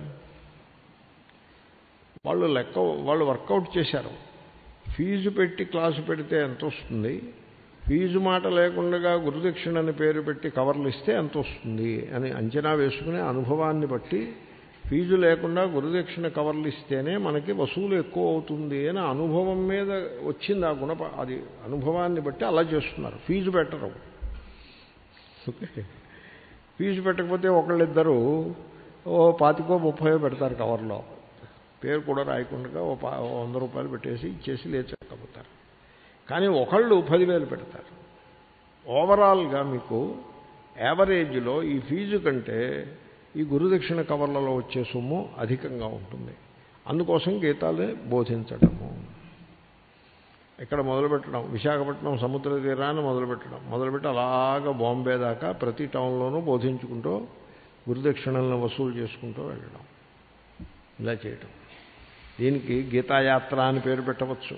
వాళ్ళు లెక్క వాళ్ళు వర్కౌట్ చేశారు ఫీజు పెట్టి క్లాసు పెడితే ఎంత వస్తుంది ఫీజు మాట లేకుండా గురుదక్షిణ అని పేరు పెట్టి కవర్లు ఇస్తే ఎంత వస్తుంది అని అంచనా వేసుకునే అనుభవాన్ని బట్టి ఫీజు లేకుండా గురుదక్షిణ కవర్లు ఇస్తేనే మనకి వసూలు ఎక్కువ అవుతుంది అని అనుభవం మీద వచ్చింది ఆ గుణ అది అనుభవాన్ని బట్టి అలా చేస్తున్నారు ఫీజు పెట్టరు ఓకే ఫీజు పెట్టకపోతే ఒకళ్ళిద్దరూ ఓ పాతికో ముప్పై పెడతారు కవర్లో పేరు కూడా రాయకుండా ఓ పా వంద రూపాయలు పెట్టేసి ఇచ్చేసి లేచకపోతారు కానీ ఒకళ్ళు పదివేలు పెడతారు ఓవరాల్గా మీకు యావరేజ్లో ఈ ఫీజు కంటే ఈ గురుదక్షిణ కవర్లలో వచ్చే సొమ్ము అధికంగా ఉంటుంది అందుకోసం గీతాలే బోధించడము ఇక్కడ మొదలుపెట్టడం విశాఖపట్నం సముద్ర తీరాన్ని మొదలుపెట్టడం మొదలుపెట్టి అలాగా బాంబే దాకా ప్రతి టౌన్లోనూ బోధించుకుంటూ గురుదక్షిణలను వసూలు చేసుకుంటూ వెళ్ళడం ఇలా చేయటం దీనికి గీతాయాత్ర అని పేరు పెట్టవచ్చు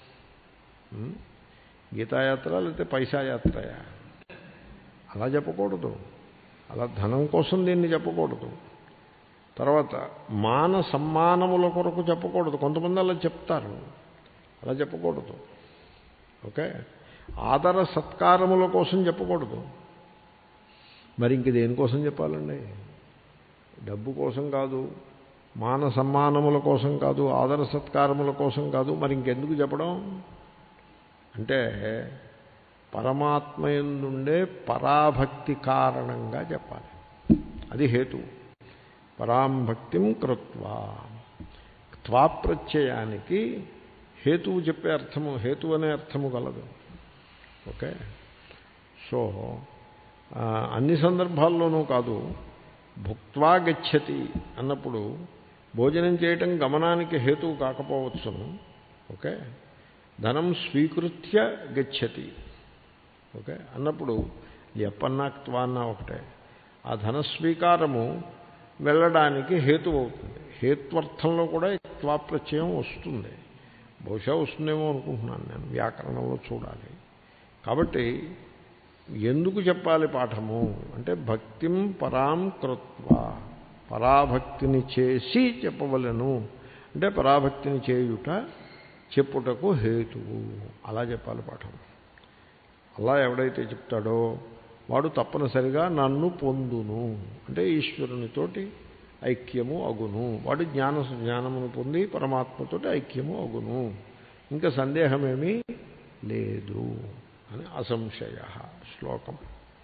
గీతాయాత్ర లేకపోతే పైసా యాత్రయా అలా చెప్పకూడదు అలా ధనం కోసం దీన్ని చెప్పకూడదు తర్వాత మాన సమ్మానముల కొరకు చెప్పకూడదు కొంతమంది అలా చెప్తారు అలా చెప్పకూడదు ఓకే ఆదర సత్కారముల కోసం చెప్పకూడదు మరి ఇంక దేనికోసం చెప్పాలండి డబ్బు కోసం కాదు మాన సమ్మానముల కోసం కాదు ఆదర సత్కారముల కోసం కాదు మరి ఇంకెందుకు చెప్పడం అంటే పరమాత్మ ఎందుండే పరాభక్తి కారణంగా చెప్పాలి అది హేతు పరాంభక్తిం కృత్వా త్వాప్రత్యయానికి హేతువు చెప్పే అర్థము హేతు అనే అర్థము కలదు ఓకే సో అన్ని సందర్భాల్లోనూ కాదు భుక్వా గచ్చతి అన్నప్పుడు భోజనం చేయటం గమనానికి హేతువు కాకపోవచ్చును ఓకే ధనం స్వీకృత్య గచ్చతి ఓకే అన్నప్పుడు ఎప్పన్నాక్త్వా అన్న ఒకటే ఆ ధన స్వీకారము వెళ్ళడానికి హేతు అవుతుంది హేత్వర్థంలో కూడా త్వాప్రత్యయం వస్తుంది బహుశా వస్తుందేమో అనుకుంటున్నాను నేను వ్యాకరణంలో చూడాలి కాబట్టి ఎందుకు చెప్పాలి పాఠము అంటే భక్తిం పరాం కృత్వ పరాభక్తిని చేసి చెప్పవలను అంటే పరాభక్తిని చేయుట చెప్పుటకు హేతువు అలా చెప్పాలి పాఠం అలా ఎవడైతే చెప్తాడో వాడు తప్పనిసరిగా నన్ను పొందును అంటే ఈశ్వరునితోటి ఐక్యము అగును వాడు జ్ఞాన జ్ఞానమును పొంది పరమాత్మతోటి ఐక్యము అగును ఇంకా సందేహమేమీ లేదు అని అసంశయ శ్లోకం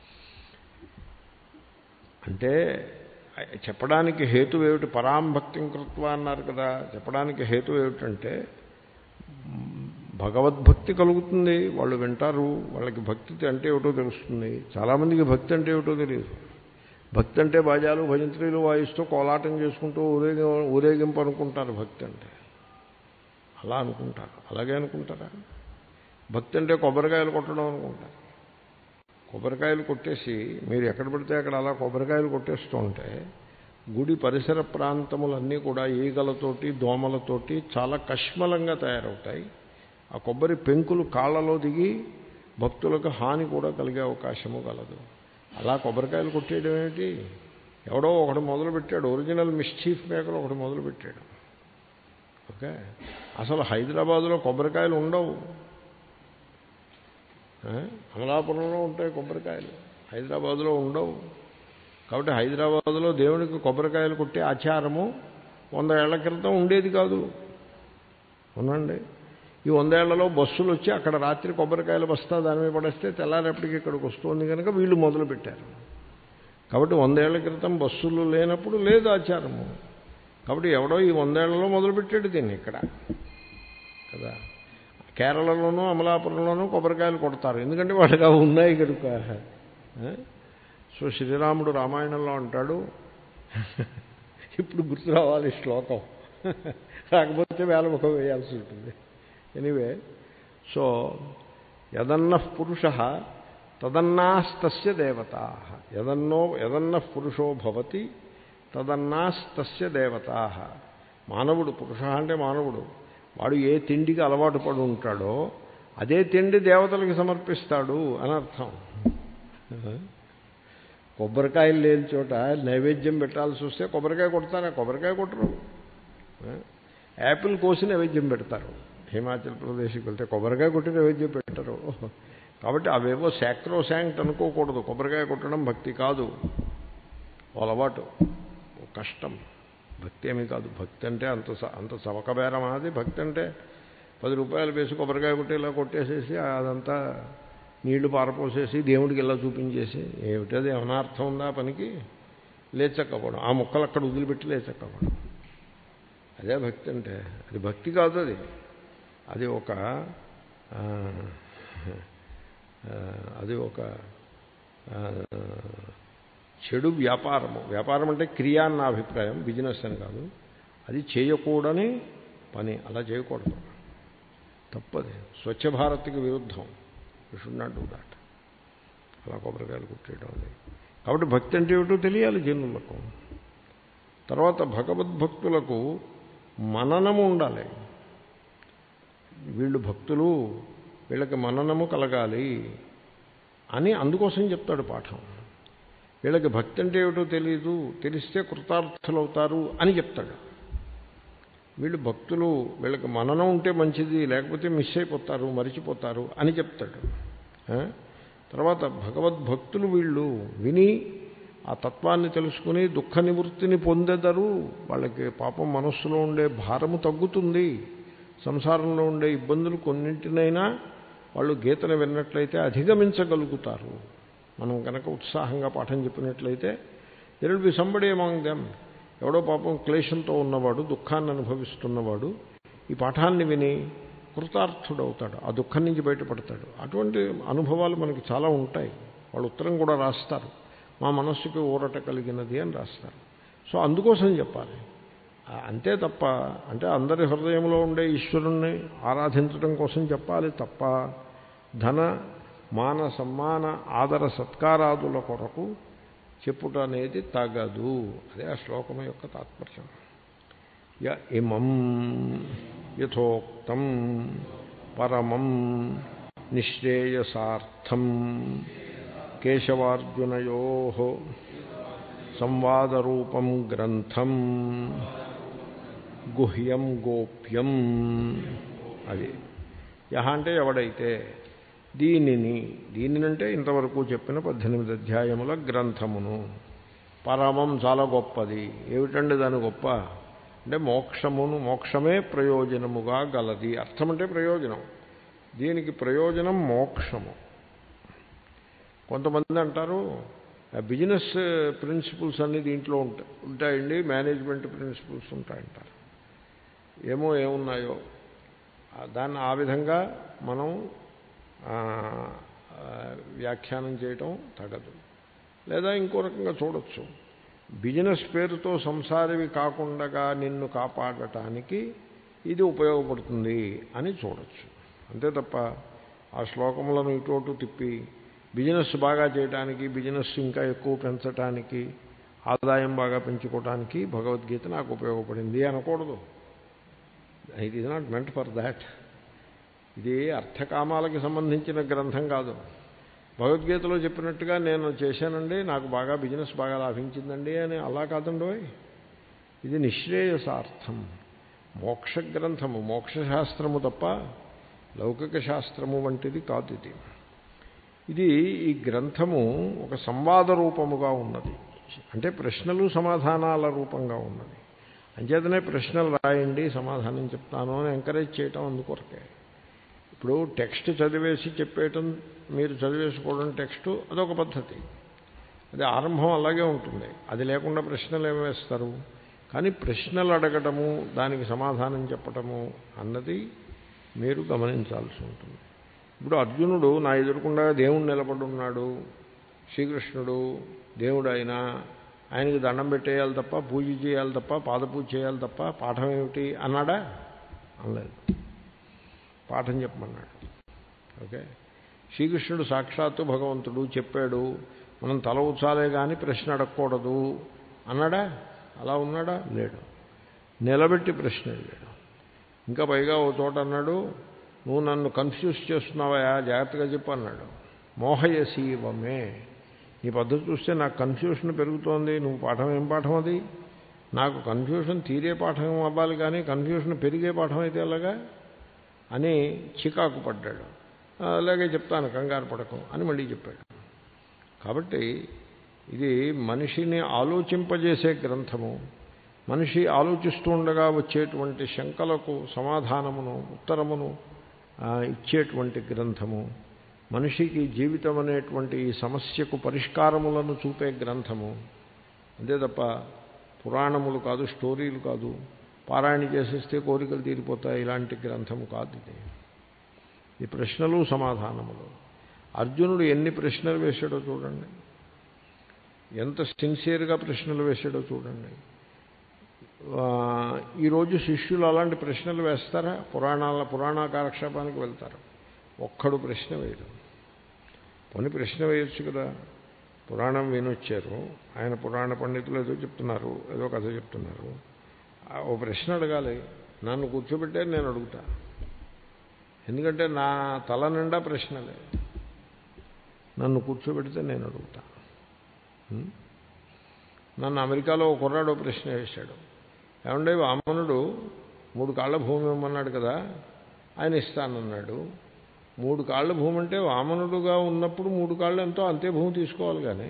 అంటే చెప్పడానికి హేతు ఏమిటి పరాంభక్తిం కృత్వ అన్నారు కదా చెప్పడానికి హేతు ఏమిటంటే భగవద్భక్తి కలుగుతుంది వాళ్ళు వింటారు వాళ్ళకి భక్తి అంటే ఏమిటో తెలుస్తుంది చాలామందికి భక్తి అంటే ఏమిటో తెలియదు భక్తి అంటే బాజాలు భజంత్రీలు వాయిస్తూ కోలాటం చేసుకుంటూ ఊరేగి ఊరేగింపు అనుకుంటారు భక్తి అంటే అలా అనుకుంటారు అలాగే అనుకుంటారా భక్తి అంటే కొబ్బరికాయలు కొట్టడం అనుకుంటారు కొబ్బరికాయలు కొట్టేసి మీరు ఎక్కడ పడితే అక్కడ అలా కొబ్బరికాయలు కొట్టేస్తూ ఉంటే గుడి పరిసర ప్రాంతములన్నీ కూడా ఈగలతోటి దోమలతోటి చాలా కష్మలంగా తయారవుతాయి ఆ కొబ్బరి పెంకులు కాళ్ళలో దిగి భక్తులకు హాని కూడా కలిగే అవకాశము కలదు అలా కొబ్బరికాయలు కొట్టేయడం ఏమిటి ఎవడో ఒకడు మొదలుపెట్టాడు ఒరిజినల్ మిస్చీఫ్ మేకర్ ఒకటి మొదలుపెట్టాడు ఓకే అసలు హైదరాబాదులో కొబ్బరికాయలు ఉండవు అమలాపురంలో ఉంటాయి కొబ్బరికాయలు హైదరాబాదులో ఉండవు కాబట్టి హైదరాబాదులో దేవునికి కొబ్బరికాయలు కొట్టే ఆచారము వంద ఏళ్ల క్రితం ఉండేది కాదు అవునండి ఈ వందేళ్లలో బస్సులు వచ్చి అక్కడ రాత్రి కొబ్బరికాయలు బస్తా దాని మీద పడేస్తే తెల్లారేపటికి ఇక్కడికి వస్తుంది కనుక వీళ్ళు మొదలుపెట్టారు కాబట్టి వందేళ్ల క్రితం బస్సులు లేనప్పుడు లేదు ఆచారము కాబట్టి ఎవడో ఈ వందేళ్లలో మొదలుపెట్టాడు దీన్ని ఇక్కడ కదా కేరళలోనూ అమలాపురంలోనూ కొబ్బరికాయలు కొడతారు ఎందుకంటే వాళ్ళకి అవి ఉన్నాయి కనుక సో శ్రీరాముడు రామాయణంలో అంటాడు ఇప్పుడు గుర్తు రావాలి శ్లోకం కాకపోతే వేల ముఖం వేయాల్సి ఉంటుంది ఎనీవే సో యదన్న పురుష తదన్నాస్తస్య దేవతా యదన్నో యదన్న పురుషో భవతి తదన్నాస్తస్య దేవతా మానవుడు పురుష అంటే మానవుడు వాడు ఏ తిండికి అలవాటు పడి ఉంటాడో అదే తిండి దేవతలకి సమర్పిస్తాడు అని అర్థం కొబ్బరికాయలు లేని చోట నైవేద్యం పెట్టాల్సి వస్తే కొబ్బరికాయ కొడతారా కొబ్బరికాయ కొట్టరు యాపిల్ కోసి నైవేద్యం పెడతారు హిమాచల్ ప్రదేశ్కి వెళ్తే కొబ్బరికాయ కొట్టి నైవేద్యం పెట్టరు కాబట్టి అవేవో శాక్రో శాంక్ట్ అనుకోకూడదు కొబ్బరికాయ కొట్టడం భక్తి కాదు అలవాటు కష్టం భక్తి ఏమీ కాదు భక్తి అంటే అంత అంత చవకబేరం అది భక్తి అంటే పది రూపాయలు వేసి కొబ్బరికాయ కొట్టి ఇలా కొట్టేసేసి అదంతా నీళ్లు పారపోసేసి దేవుడికి ఇలా చూపించేసి ఏమిటది ఏమైనా అర్థం ఉందా పనికి లేచక్కపోవడం ఆ మొక్కలు అక్కడ వదిలిపెట్టి లేచక్కపోవడం అదే భక్తి అంటే అది భక్తి కాదు అది అది ఒక అది ఒక చెడు వ్యాపారము వ్యాపారం అంటే క్రియ అన్న అభిప్రాయం బిజినెస్ అని కాదు అది చేయకూడని పని అలా చేయకూడదు తప్పది స్వచ్ఛ భారత్కి విరుద్ధం షుడ్ నాట్ డూ దాట్ అలా కొబ్బరికాయలు కుట్టేయడం అది కాబట్టి భక్తి అంటే ఏమిటో తెలియాలి జనులకు తర్వాత భగవద్భక్తులకు మననము ఉండాలి వీళ్ళు భక్తులు వీళ్ళకి మననము కలగాలి అని అందుకోసం చెప్తాడు పాఠం వీళ్ళకి భక్తి అంటే ఏమిటో తెలియదు తెలిస్తే కృతార్థులవుతారు అని చెప్తాడు వీళ్ళు భక్తులు వీళ్ళకి మననం ఉంటే మంచిది లేకపోతే మిస్ అయిపోతారు మరిచిపోతారు అని చెప్తాడు తర్వాత భగవద్భక్తులు వీళ్ళు విని ఆ తత్వాన్ని తెలుసుకుని దుఃఖ నివృత్తిని పొందెదరు వాళ్ళకి పాపం మనస్సులో ఉండే భారము తగ్గుతుంది సంసారంలో ఉండే ఇబ్బందులు కొన్నింటినైనా వాళ్ళు గీతను విన్నట్లయితే అధిగమించగలుగుతారు మనం కనుక ఉత్సాహంగా పాఠం చెప్పినట్లయితే there will be somebody among them ఎవడో పాపం క్లేశంతో ఉన్నవాడు దుఃఖాన్ని అనుభవిస్తున్నవాడు ఈ పాఠాన్ని విని కృతార్థుడవుతాడు ఆ దుఃఖం నుంచి బయటపడతాడు అటువంటి అనుభవాలు మనకి చాలా ఉంటాయి వాళ్ళు ఉత్తరం కూడా రాస్తారు మా మనస్సుకి ఊరట కలిగినది అని రాస్తారు సో అందుకోసం చెప్పాలి అంతే తప్ప అంటే అందరి హృదయంలో ఉండే ఈశ్వరుణ్ణి ఆరాధించడం కోసం చెప్పాలి తప్ప ధన మాన సమ్మాన ఆదర సత్కారాదుల కొరకు చెప్పుట అనేది తగదు అదే ఆ శ్లోకం యొక్క తాత్పర్యం య ఇమం యథోక్తం పరమం నిశ్రేయసార్థం కేశవార్జునయో సంవాదరూపం గ్రంథం గుహ్యం గోప్యం అది యహ అంటే ఎవడైతే దీనిని దీనినంటే ఇంతవరకు చెప్పిన పద్దెనిమిది అధ్యాయముల గ్రంథమును పరమం చాలా గొప్పది ఏమిటండి దాని గొప్ప అంటే మోక్షమును మోక్షమే ప్రయోజనముగా గలది అర్థం అంటే ప్రయోజనం దీనికి ప్రయోజనం మోక్షము కొంతమంది అంటారు బిజినెస్ ప్రిన్సిపల్స్ అన్ని దీంట్లో ఉంటాయి ఉంటాయండి మేనేజ్మెంట్ ప్రిన్సిపల్స్ ఉంటాయంటారు ఏమో ఏమున్నాయో దాన్ని ఆ విధంగా మనం వ్యాఖ్యానం చేయటం తగదు లేదా ఇంకో రకంగా చూడొచ్చు బిజినెస్ పేరుతో సంసారివి కాకుండా నిన్ను కాపాడటానికి ఇది ఉపయోగపడుతుంది అని చూడొచ్చు అంతే తప్ప ఆ శ్లోకములను ఇటు తిప్పి బిజినెస్ బాగా చేయడానికి బిజినెస్ ఇంకా ఎక్కువ పెంచడానికి ఆదాయం బాగా పెంచుకోవడానికి భగవద్గీత నాకు ఉపయోగపడింది అనకూడదు it is not meant for that ఇది అర్థకామాలకి సంబంధించిన గ్రంథం కాదు భగవద్గీతలో చెప్పినట్టుగా నేను చేశానండి నాకు బాగా బిజినెస్ బాగా లాభించిందండి అని అలా కాదండి ఇది నిశ్రేయసార్థం మోక్ష గ్రంథము మోక్షశాస్త్రము తప్ప లౌకిక శాస్త్రము వంటిది కాదు ఇది ఇది ఈ గ్రంథము ఒక సంవాద రూపముగా ఉన్నది అంటే ప్రశ్నలు సమాధానాల రూపంగా ఉన్నది అంచేతనే ప్రశ్నలు రాయండి సమాధానం చెప్తాను అని ఎంకరేజ్ చేయటం అందుకొరకే ఇప్పుడు టెక్స్ట్ చదివేసి చెప్పేయటం మీరు చదివేసుకోవడం టెక్స్ట్ అదొక పద్ధతి అది ఆరంభం అలాగే ఉంటుంది అది లేకుండా ప్రశ్నలు ఏమి వేస్తారు కానీ ప్రశ్నలు అడగటము దానికి సమాధానం చెప్పటము అన్నది మీరు గమనించాల్సి ఉంటుంది ఇప్పుడు అర్జునుడు నా ఎదురుకుండా దేవుడు నిలబడి ఉన్నాడు శ్రీకృష్ణుడు దేవుడు అయినా ఆయనకి దండం పెట్టేయాలి తప్ప పూజ చేయాలి తప్ప పాదపూజ చేయాలి తప్ప పాఠం ఏమిటి అన్నాడా అనలేదు పాఠం చెప్పమన్నాడు ఓకే శ్రీకృష్ణుడు సాక్షాత్తు భగవంతుడు చెప్పాడు మనం తల ఉచాలే కానీ ప్రశ్న అడగకూడదు అన్నాడా అలా ఉన్నాడా లేడు నిలబెట్టి ప్రశ్న అడిగాడు ఇంకా పైగా ఓ చోట అన్నాడు నువ్వు నన్ను కన్ఫ్యూజ్ చేస్తున్నావా జాగ్రత్తగా చెప్పు అన్నాడు మోహయసీవమే నీ పద్ధతి చూస్తే నాకు కన్ఫ్యూషన్ పెరుగుతోంది నువ్వు పాఠం ఏం పాఠం అది నాకు కన్ఫ్యూషన్ తీరే పాఠం అవ్వాలి కానీ కన్ఫ్యూషన్ పెరిగే పాఠం అయితే ఎలాగా అని చికాకు పడ్డాడు అలాగే చెప్తాను కంగారు పడకు అని మళ్ళీ చెప్పాడు కాబట్టి ఇది మనిషిని ఆలోచింపజేసే గ్రంథము మనిషి ఆలోచిస్తూ ఉండగా వచ్చేటువంటి శంకలకు సమాధానమును ఉత్తరమును ఇచ్చేటువంటి గ్రంథము మనిషికి జీవితం అనేటువంటి ఈ సమస్యకు పరిష్కారములను చూపే గ్రంథము అంతే తప్ప పురాణములు కాదు స్టోరీలు కాదు పారాయణ చేసేస్తే కోరికలు తీరిపోతాయి ఇలాంటి గ్రంథము కాదు ఇది ఈ ప్రశ్నలు సమాధానములు అర్జునుడు ఎన్ని ప్రశ్నలు వేశాడో చూడండి ఎంత సిన్సియర్గా ప్రశ్నలు వేశాడో చూడండి ఈరోజు శిష్యులు అలాంటి ప్రశ్నలు వేస్తారా పురాణాల పురాణ కాలక్షేపానికి వెళ్తారు ఒక్కడు ప్రశ్న వేయడు పని ప్రశ్న వేయొచ్చు కదా పురాణం వినొచ్చారు ఆయన పురాణ పండితులు ఏదో చెప్తున్నారు ఏదో కథ చెప్తున్నారు ఓ ప్రశ్న అడగాలి నన్ను కూర్చోబెట్టే నేను అడుగుతా ఎందుకంటే నా తల నిండా ప్రశ్నలే నన్ను కూర్చోబెడితే నేను అడుగుతా నన్ను అమెరికాలో ఒక కుర్రాడు ప్రశ్న వేశాడు ఏమంటే వామనుడు మూడు కాళ్ళ భూమి ఇవ్వమన్నాడు కదా ఆయన ఇస్తానన్నాడు మూడు కాళ్ళ భూమి అంటే వామనుడుగా ఉన్నప్పుడు మూడు కాళ్ళు ఎంతో అంతే భూమి తీసుకోవాలి కానీ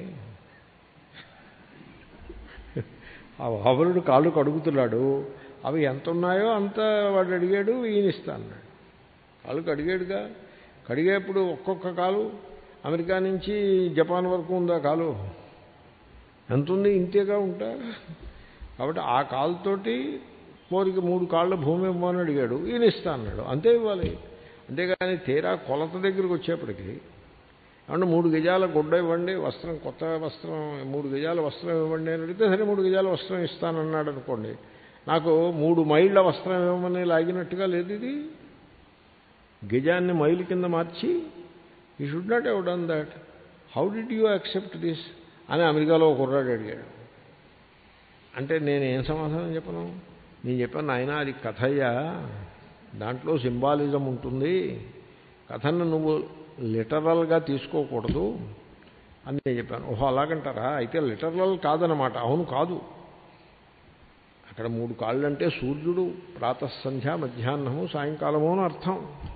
ఆ వామనుడు కాళ్ళు కడుగుతున్నాడు అవి ఎంత ఉన్నాయో అంత వాడు అడిగాడు ఈయన ఇస్తా అన్నాడు కాళ్ళు కడిగాడుగా కడిగేప్పుడు ఒక్కొక్క కాలు అమెరికా నుంచి జపాన్ వరకు ఉందా కాలు ఎంత ఉంది ఇంతేగా ఉంటా కాబట్టి ఆ కాలుతోటి కోరిక మూడు కాళ్ళ భూమి ఇవ్వమని అడిగాడు ఈయన ఇస్తా అన్నాడు అంతే ఇవ్వాలి అంతేగాని తీరా కొలత దగ్గరికి వచ్చేప్పటికి ఏమన్నా మూడు గజాల గుడ్డ ఇవ్వండి వస్త్రం కొత్త వస్త్రం మూడు గజాల వస్త్రం ఇవ్వండి అని అడిగితే సరే మూడు గజాల వస్త్రం ఇస్తానన్నాడు అనుకోండి నాకు మూడు మైళ్ళ వస్త్రం ఇవ్వమని లాగినట్టుగా లేదు ఇది గజాన్ని మైలు కింద మార్చి you should not have done that how did you accept this అని అమెరికాలో ఒక కుర్రాడు అడిగాడు అంటే నేను ఏం సమాధానం చెప్పను నేను చెప్పాను ఆయన అది కథయ్యా దాంట్లో సింబాలిజం ఉంటుంది కథను నువ్వు లిటరల్గా తీసుకోకూడదు అని నేను చెప్పాను ఓహో అలాగంటారా అయితే లిటరల్ కాదనమాట అవును కాదు అక్కడ మూడు కాళ్ళు అంటే సూర్యుడు ప్రాతసంధ్య మధ్యాహ్నము సాయంకాలము అని అర్థం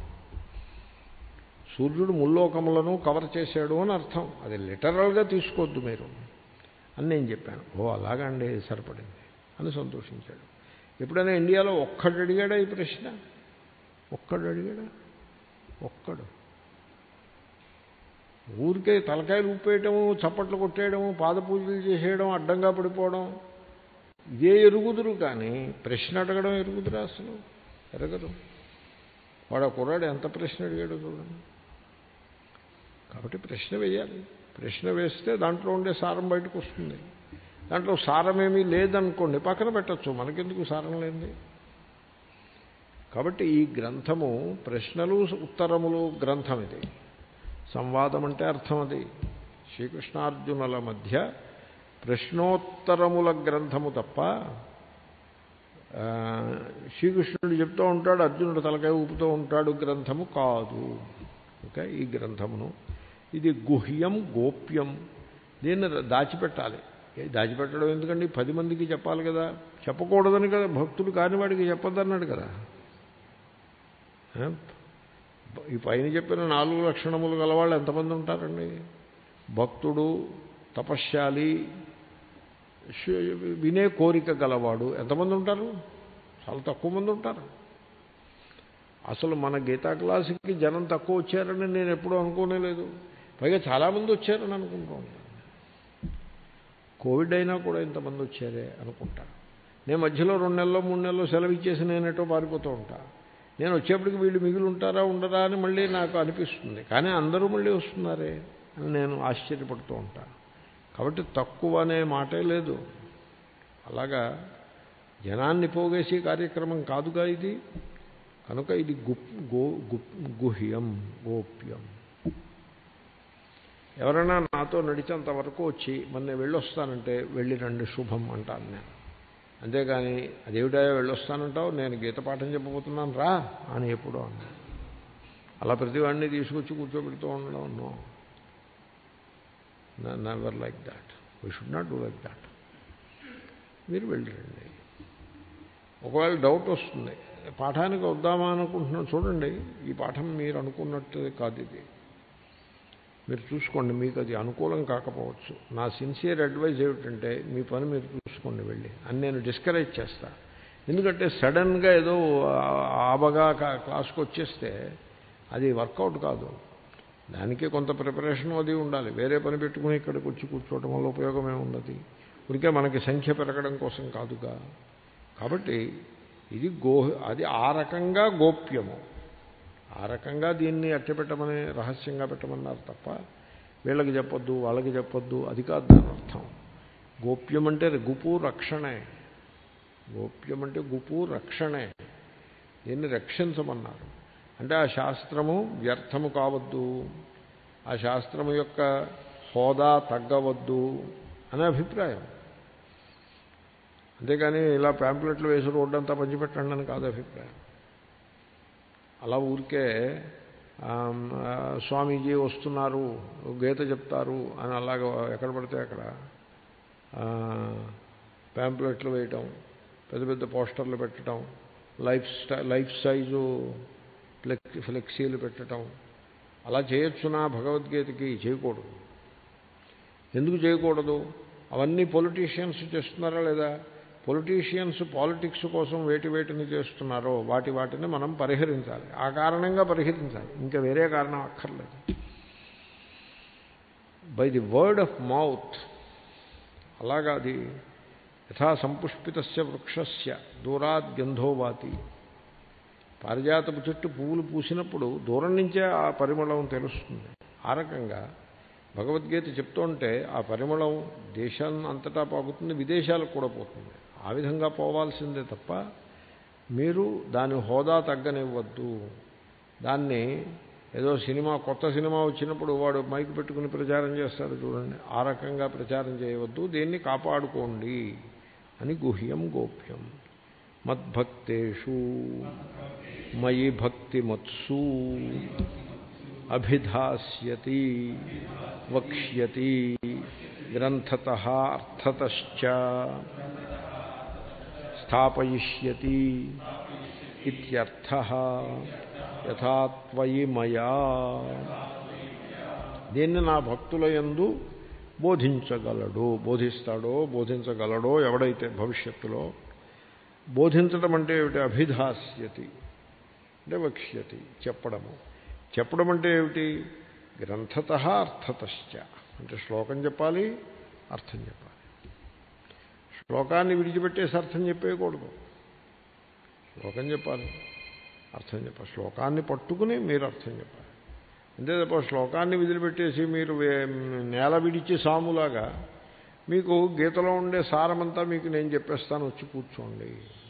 సూర్యుడు ముల్లోకములను కవర్ చేశాడు అని అర్థం అది లిటరల్గా తీసుకోవద్దు మీరు అని నేను చెప్పాను ఓ అలాగండి సరిపడింది అని సంతోషించాడు ఎప్పుడైనా ఇండియాలో ఒక్కడు అడిగాడా ఈ ప్రశ్న ఒక్కడు అడిగాడా ఒక్కడు ఊరికే తలకాయలు ఊపేయటము చప్పట్లు కొట్టేయడము పాద పూజలు చేసేయడం అడ్డంగా పడిపోవడం ఇదే ఎరుగుదురు కానీ ప్రశ్న అడగడం ఎరుగుదురా అసలు ఎరగరు వాడు ఆ కుర్రాడు ఎంత ప్రశ్న అడిగాడు చూడండి కాబట్టి ప్రశ్న వేయాలి ప్రశ్న వేస్తే దాంట్లో ఉండే సారం బయటకు వస్తుంది దాంట్లో సారమేమీ లేదనుకోండి పక్కన పెట్టచ్చు మనకెందుకు సారం లేనిది కాబట్టి ఈ గ్రంథము ప్రశ్నలు ఉత్తరములు గ్రంథం ఇది సంవాదం అంటే అర్థం అది శ్రీకృష్ణార్జునుల మధ్య ప్రశ్నోత్తరముల గ్రంథము తప్ప ఆ, శ్రీకృష్ణుడు చెప్తూ ఉంటాడు అర్జునుడు తలకాయ ఊపుతూ ఉంటాడు గ్రంథము కాదు ఓకే ఈ గ్రంథమును ఇది గుహ్యం గోప్యం దీన్ని దాచిపెట్టాలి ఏ దాచిపెట్టడం ఎందుకండి పది మందికి చెప్పాలి కదా చెప్పకూడదని కదా భక్తుడు కాని వాడికి చెప్పొద్దన్నాడు కదా ఆ? ఈ పైన చెప్పిన నాలుగు లక్షణములు గలవాళ్ళు ఎంతమంది ఉంటారండి భక్తుడు తపశ్శాలి శ- వినే కోరిక గలవాడు ఎంతమంది ఉంటారు చాలా తక్కువ మంది ఉంటారు అసలు మన గీతా క్లాసుకి జనం తక్కువ వచ్చారని నేను ఎప్పుడూ అనుకోనేలేదు పైగా చాలామంది వచ్చారని అనుకుంటూ ఉంటాను కోవిడ్ అయినా కూడా ఇంతమంది వచ్చారే అనుకుంటా నేను మధ్యలో రెండు నెలలు మూడు నెలలు సెలవు ఇచ్చేసి నేను ఎటో పారిపోతూ ఉంటా నేను వచ్చేప్పటికి వీళ్ళు మిగిలి ఉంటారా ఉండరా అని మళ్ళీ నాకు అనిపిస్తుంది కానీ అందరూ మళ్ళీ వస్తున్నారే అని నేను ఆశ్చర్యపడుతూ ఉంటాను కాబట్టి తక్కువ అనే మాటే లేదు అలాగా జనాన్ని పోగేసే కార్యక్రమం కాదుగా ఇది కనుక ఇది గుప్ గో గుప్ గుహ్యం గోప్యం ఎవరైనా నాతో నడిచేంత వరకు వచ్చి మన నేను వెళ్ళొస్తానంటే వెళ్ళి రండి శుభం అంటాను నేను అంతేగాని అదేమిటా వెళ్ళొస్తానంటావు నేను గీత పాఠం చెప్పబోతున్నాను రా అని ఎప్పుడూ అన్నా అలా ప్రతివాడిని తీసుకొచ్చి కూర్చోబెడుతూ ఉండడం no never like that we should not do like that మీరు వెళ్ళరండి ఒకవేళ డౌట్ వస్తుంది పాఠానికి వద్దామా అనుకుంటున్నాను చూడండి ఈ పాఠం మీరు అనుకున్నట్టు కాదు ఇది మీరు చూసుకోండి మీకు అది అనుకూలం కాకపోవచ్చు నా సిన్సియర్ అడ్వైజ్ ఏమిటంటే మీ పని మీరు చూసుకోండి వెళ్ళి అని నేను డిస్కరేజ్ చేస్తా ఎందుకంటే సడన్గా ఏదో ఆబగా కా- క్లాస్కి వచ్చేస్తే అది వర్కౌట్ కాదు దానికి కొంత ప్రిపరేషన్ అది ఉండాలి వేరే పని పెట్టుకుని ఇక్కడికి వచ్చి కూర్చోవటం వల్ల ఉపయోగం ఏమున్నది ఊరికే మనకి సంఖ్య పెరగడం కోసం కాదుగా కాబట్టి ఇది గో అది ఆ రకంగా గోప్యము ఆ రకంగా దీన్ని అట్టపెట్టమని రహస్యంగా పెట్టమన్నారు తప్ప వీళ్ళకి చెప్పొద్దు వాళ్ళకి చెప్పొద్దు అది కాదు దాని అర్థం గోప్యం అంటే గుపు రక్షణే గోప్యం అంటే గుపు రక్షణే దీన్ని రక్షించమన్నారు అంటే ఆ శాస్త్రము వ్యర్థము కావద్దు ఆ శాస్త్రము యొక్క హోదా తగ్గవద్దు అనే అభిప్రాయం అంతేగాని ఇలా ప్యాంప్లెట్లు వేసి రోడ్డంతా పంచిపెట్టండి అని కాదు అభిప్రాయం అలా ఊరికే ఆమ్, ఆ, స్వామీజీ వస్తున్నారు గీత చెప్తారు అని అలాగ ఎక్కడ పడితే అక్కడ ఆ, ప్యాంప్లెట్లు వేయటం పెద్ద పెద్ద పోస్టర్లు పెట్టడం లైఫ్ స్టై లైఫ్ సైజు ఫ్లెక్ ఫ్లెక్సీలు పెట్టడం అలా చేయొచ్చునా భగవద్గీతకి చేయకూడదు ఎందుకు చేయకూడదు అవన్నీ పొలిటీషియన్స్ చేస్తున్నారా లేదా పొలిటీషియన్స్ పాలిటిక్స్ కోసం వేటి వేటిని చేస్తున్నారో వాటి వాటిని మనం పరిహరించాలి ఆ కారణంగా పరిహరించాలి ఇంకా వేరే కారణం అక్కర్లేదు by the word of mouth అలాగా అది యథా సంపుష్పితస్య వృక్షస్య దూరాత్ గంధోవాతి పారిజాతపు చెట్టు పువ్వులు పూసినప్పుడు దూరం నుంచే ఆ పరిమళం తెలుస్తుంది ఆ రకంగా భగవద్గీత చెప్తుంటే ఆ పరిమళం దేశాన్ని అంతటా పాకుతుంది విదేశాలకు కూడా పోతుంది ఆ విధంగా పోవాల్సిందే తప్ప మీరు దాని హోదా తగ్గనివ్వద్దు దాన్ని ఏదో సినిమా కొత్త సినిమా వచ్చినప్పుడు వాడు మైక్ పెట్టుకుని ప్రచారం చేస్తాడు చూడండి ఆ రకంగా ప్రచారం చేయవద్దు దీన్ని కాపాడుకోండి అని గుహ్యం గోప్యం మద్భక్తేషు మయి భక్తిమత్సు అభిధాస్యతి వక్ష్యతి గ్రంథత అర్థతశ్చ స్థాపయిష్యతి ఇత్యర్థ యథాత్వయి మయా దీన్ని నా భక్తుల యందు బోధించగలడు బోధిస్తాడో బోధించగలడో ఎవడైతే భవిష్యత్తులో బోధించడం అంటే ఏమిటి అభిధాస్యతి అంటే వక్ష్యతి చెప్పడము చెప్పడం అంటే ఏమిటి గ్రంథత అర్థతశ్చ అంటే శ్లోకం చెప్పాలి అర్థం చెప్పాలి శ్లోకాన్ని విడిచిపెట్టేసి అర్థం చెప్పేయకూడదు శ్లోకం చెప్పాలి అర్థం చెప్పాలి శ్లోకాన్ని పట్టుకుని మీరు అర్థం చెప్పాలి అంతే తప్ప శ్లోకాన్ని వదిలిపెట్టేసి మీరు వే- నేల విడిచి సాములాగా మీకు గీతలో ఉండే సారమంతా మీకు నేను చెప్పేస్తాను వచ్చి కూర్చోండి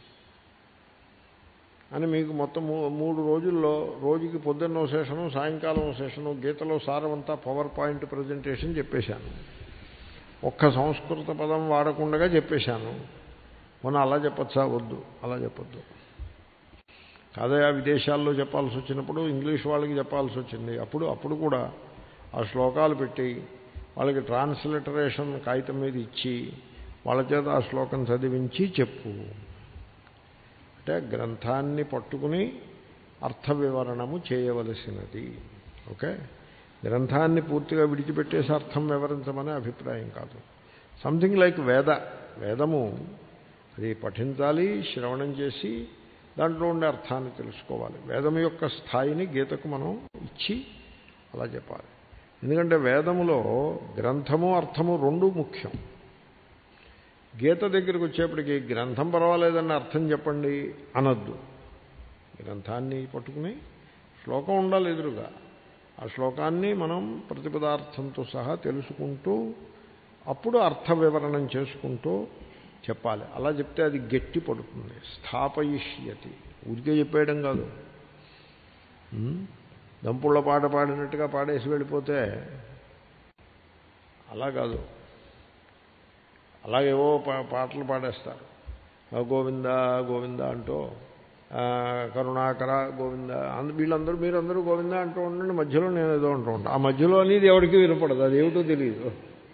అని మీకు మొత్తం మూ- మూడు రోజుల్లో రోజుకి పొద్దున్న ఓ సెషను సాయంకాలం ఓ సెషను గీతలో సారమంతా పవర్ పాయింట్ ప్రజెంటేషన్ చెప్పేశాను ఒక్క సంస్కృత పదం వాడకుండా చెప్పేశాను మొన్న అలా చెప్పచ్చా వద్దు అలా చెప్పొద్దు కాదయా విదేశాల్లో చెప్పాల్సి వచ్చినప్పుడు ఇంగ్లీష్ వాళ్ళకి చెప్పాల్సి వచ్చింది అప్పుడు అప్పుడు కూడా ఆ శ్లోకాలు పెట్టి వాళ్ళకి ట్రాన్స్లిటరేషన్ కాగితం మీద ఇచ్చి వాళ్ళ చేత ఆ శ్లోకం చదివించి చెప్పు అంటే గ్రంథాన్ని పట్టుకుని అర్థ వివరణము చేయవలసినది ఓకే గ్రంథాన్ని పూర్తిగా విడిచిపెట్టేసి అర్థం వివరించమనే అభిప్రాయం కాదు సంథింగ్ లైక్ వేద వేదము అది పఠించాలి శ్రవణం చేసి దాంట్లో ఉండే అర్థాన్ని తెలుసుకోవాలి వేదం యొక్క స్థాయిని గీతకు మనం ఇచ్చి అలా చెప్పాలి ఎందుకంటే వేదములో గ్రంథము అర్థము రెండు ముఖ్యం గీత దగ్గరికి వచ్చేప్పటికి గ్రంథం పర్వాలేదని అర్థం చెప్పండి అనొద్దు గ్రంథాన్ని పట్టుకుని శ్లోకం ఉండాలి ఎదురుగా ఆ శ్లోకాన్ని మనం ప్రతిపదార్థంతో సహా తెలుసుకుంటూ అప్పుడు అర్థ వివరణం చేసుకుంటూ చెప్పాలి అలా చెప్తే అది గట్టి పడుతుంది స్థాపయిష్యతి ఊరికే చెప్పేయడం కాదు ఉమ్, దంపుళ్ళ పాట పాడినట్టుగా పాడేసి వెళ్ళిపోతే అలా కాదు అలాగేవో పా- పాటలు పాడేస్తారు ఆ గోవింద గోవింద అంటూ ఆ, కరుణాకర గోవింద అంద వీళ్ళందరూ మీరందరూ గోవింద అంటూ ఉండండి మధ్యలో నేను ఏదో అంటూ ఉంటాను ఆ మధ్యలో అనేది ఎవరికి వినపడదు అది ఏమిటో తెలియదు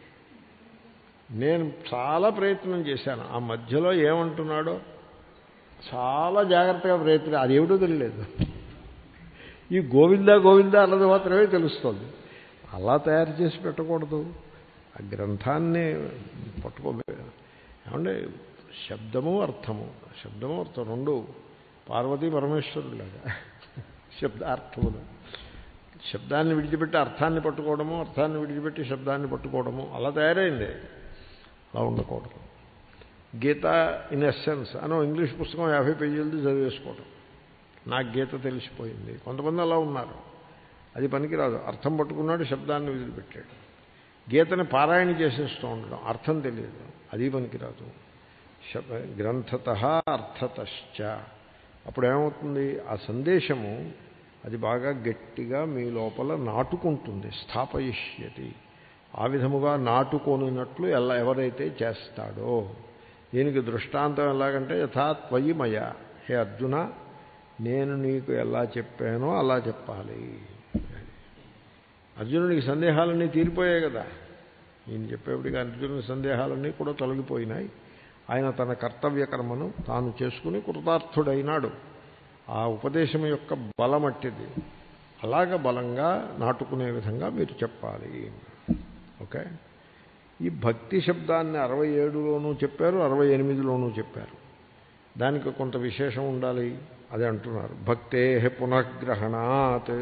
నేను చాలా ప్రయత్నం చేశాను ఆ మధ్యలో ఏమంటున్నాడో చాలా జాగ్రత్తగా ప్రయత్నం అది ఏమిటో తెలియలేదు ఈ గోవింద గోవింద అన్నది మాత్రమే తెలుస్తుంది అలా తయారు చేసి పెట్టకూడదు ఆ గ్రంథాన్ని పట్టుకో ఏమంటే శబ్దము అర్థము శబ్దము అర్థం రెండు పార్వతీ పరమేశ్వరులాగా శబ్దార్థములు శబ్దాన్ని విడిచిపెట్టి అర్థాన్ని పట్టుకోవడము అర్థాన్ని విడిచిపెట్టి శబ్దాన్ని పట్టుకోవడము అలా తయారైంది అలా ఉండకూడదు గీత ఇన్ ఎస్సెన్స్ అనో ఇంగ్లీష్ పుస్తకం యాభై పేజీలది చదివేసుకోవడం నాకు గీత తెలిసిపోయింది కొంతమంది అలా ఉన్నారు అది పనికిరాదు అర్థం పట్టుకున్నాడు శబ్దాన్ని వదిలిపెట్టాడు గీతని పారాయణ చేసేస్తూ ఉండడం అర్థం తెలియదు అది పనికిరాదు శబ గ్రంథత అర్థతశ్చ అప్పుడు ఏమవుతుంది ఆ సందేశము అది బాగా గట్టిగా మీ లోపల నాటుకుంటుంది స్థాపయిష్యతి ఆ విధముగా నాటుకొనినట్లు ఎలా ఎవరైతే చేస్తాడో దీనికి దృష్టాంతం ఎలాగంటే యథా త్వయి మయ హే అర్జున నేను నీకు ఎలా చెప్పానో అలా చెప్పాలి అర్జునుడికి సందేహాలన్నీ తీరిపోయాయి కదా ఈయన చెప్పేప్పటికి అర్జునుడి సందేహాలన్నీ కూడా తొలగిపోయినాయి ఆయన తన కర్తవ్య కర్మను తాను చేసుకుని కృతార్థుడైనాడు ఆ ఉపదేశం యొక్క బలమట్టిది అలాగ బలంగా నాటుకునే విధంగా మీరు చెప్పాలి ఓకే ఈ భక్తి శబ్దాన్ని అరవై ఏడులోనూ చెప్పారు అరవై ఎనిమిదిలోనూ చెప్పారు దానికి కొంత విశేషం ఉండాలి అదే అంటున్నారు భక్తే పునఃగ్రహణాత్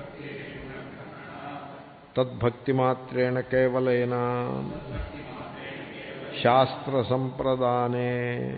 తద్భక్తిమాత్రేణ కేవలైన శాస్త్ర సంప్రదానే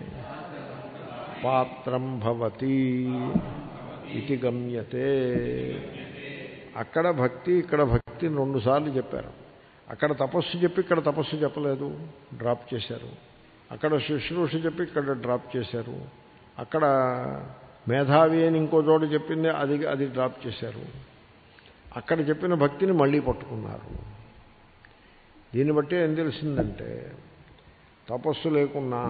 పాత్రం భవతి ఇది గమ్యతే అక్కడ భక్తి ఇక్కడ భక్తి రెండుసార్లు చెప్పారు అక్కడ తపస్సు చెప్పి ఇక్కడ తపస్సు చెప్పలేదు డ్రాప్ చేశారు అక్కడ శుశ్రూష చెప్పి ఇక్కడ డ్రాప్ చేశారు అక్కడ మేధావి అని ఇంకో చోట చెప్పింది అది అది డ్రాప్ చేశారు అక్కడ చెప్పిన భక్తిని మళ్ళీ పట్టుకున్నారు దీన్ని బట్టి ఏం తెలిసిందంటే తపస్సు లేకున్నా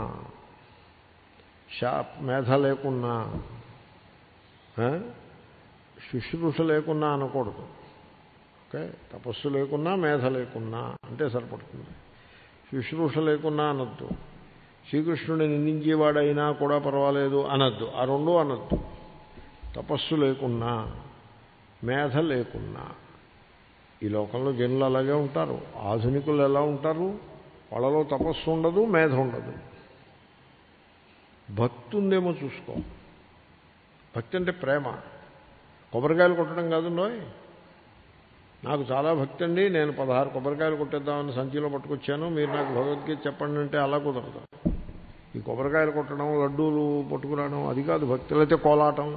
షా మేధ లేకున్నా ఆ, శుశ్రూష లేకున్నా అనకూడదు ఓకే తపస్సు లేకున్నా మేధ లేకున్నా అంటే సరిపడుతుంది శుశ్రూష లేకున్నా అనొద్దు శ్రీకృష్ణుడిని నిందించేవాడైనా కూడా పర్వాలేదు అనొద్దు ఆ రెండు అనొద్దు తపస్సు లేకున్నా మేధ లేకున్నా ఈ లోకంలో జనులు అలాగే ఉంటారు ఆధునికులు ఎలా ఉంటారు వాళ్ళలో తపస్సు ఉండదు మేధ ఉండదు భక్తి ఉందేమో చూసుకో భక్తి అంటే ప్రేమ కొబ్బరికాయలు కొట్టడం కాదు నోయ్ నాకు చాలా భక్తి అండి నేను పదహారు కొబ్బరికాయలు కొట్టేద్దామని సంచిలో పట్టుకొచ్చాను మీరు నాకు భగవద్గీత చెప్పండి అంటే అలా కుదరదు ఈ కొబ్బరికాయలు కొట్టడం లడ్డూలు పట్టుకురావడం అది కాదు భక్తి లేకపోతే కోలాటం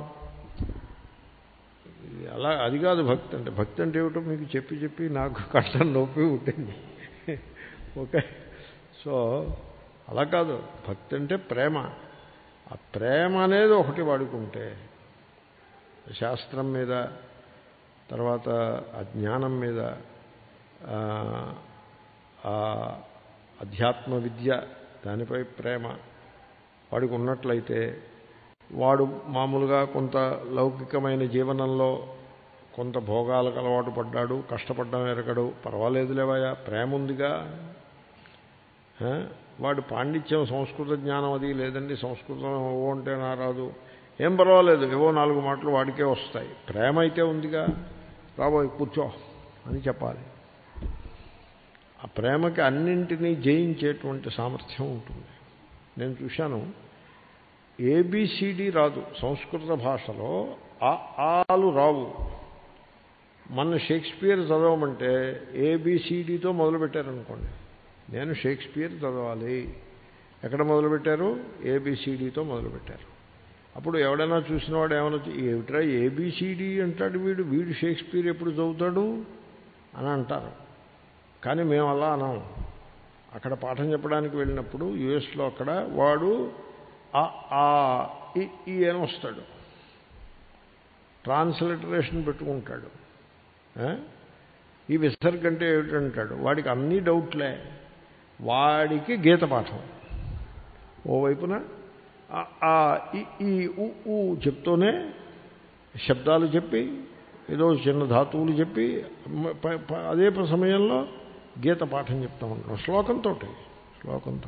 ఇది అలా అది కాదు భక్తి అంటే భక్తి అంటే ఏమిటో మీకు చెప్పి చెప్పి నాకు కష్టం నొప్పి ఉంటుంది ఓకే సో అలా కాదు భక్తి అంటే ప్రేమ ఆ ప్రేమ అనేది ఒకటి వాడుకుంటే శాస్త్రం మీద తర్వాత ఆ జ్ఞానం మీద ఆ, ఆ అధ్యాత్మ విద్య దానిపై ప్రేమ వాడికి ఉన్నట్లయితే వాడు మామూలుగా కొంత లౌకికమైన జీవనంలో కొంత భోగాలకు అలవాటు పడ్డాడు కష్టపడ్డం ఎరగడు పర్వాలేదులేవయ్యా ప్రేమ ఉందిగా ఆ? వాడు పాండిత్యం సంస్కృత జ్ఞానం అది లేదండి సంస్కృతం ఏవో అంటే నా రాదు ఏం పర్వాలేదు ఏవో నాలుగు మాటలు వాడికే వస్తాయి ప్రేమ అయితే ఉందిగా రాబోయ్ కూర్చో అని చెప్పాలి ఆ ప్రేమకి అన్నింటినీ జయించేటువంటి సామర్థ్యం ఉంటుంది నేను చూశాను ఏబిసిడి రాదు సంస్కృత భాషలో ఆ ఆలు రావు మన షేక్స్పియర్ చదవమంటే ఏబిసిడితో మొదలుపెట్టారనుకోండి నేను షేక్స్పియర్ చదవాలి ఎక్కడ మొదలుపెట్టారు ఏబిసిడితో మొదలుపెట్టారు అప్పుడు ఎవడైనా చూసిన వాడు ఏమైనా ఏమిట్రా ఏబిసిడి అంటాడు వీడు వీడు షేక్స్పియర్ ఎప్పుడు చదువుతాడు అని అంటారు కానీ మేము అలా అనాం అక్కడ పాఠం చెప్పడానికి వెళ్ళినప్పుడు యుఎస్లో అక్కడ వాడు ఆ ఆ ఈ ఈ అని వస్తాడు ట్రాన్స్లిటరేషన్ పెట్టుకుంటాడు ఆ? ఈ విసర్గ అంటే ఏమిటంటాడు వాడికి అన్ని డౌట్లే వాడికి గీత పాఠం ఓవైపున ఆ, ఆ ఈ ఈ ఉ ఊ చెప్తూనే శబ్దాలు చెప్పి ఏదో చిన్న ధాతువులు చెప్పి మ- ప- ప- అదే ప- సమయంలో గీత పాఠం చెప్తూ ఉంటాం శ్లోకంతో శ్లోకంతో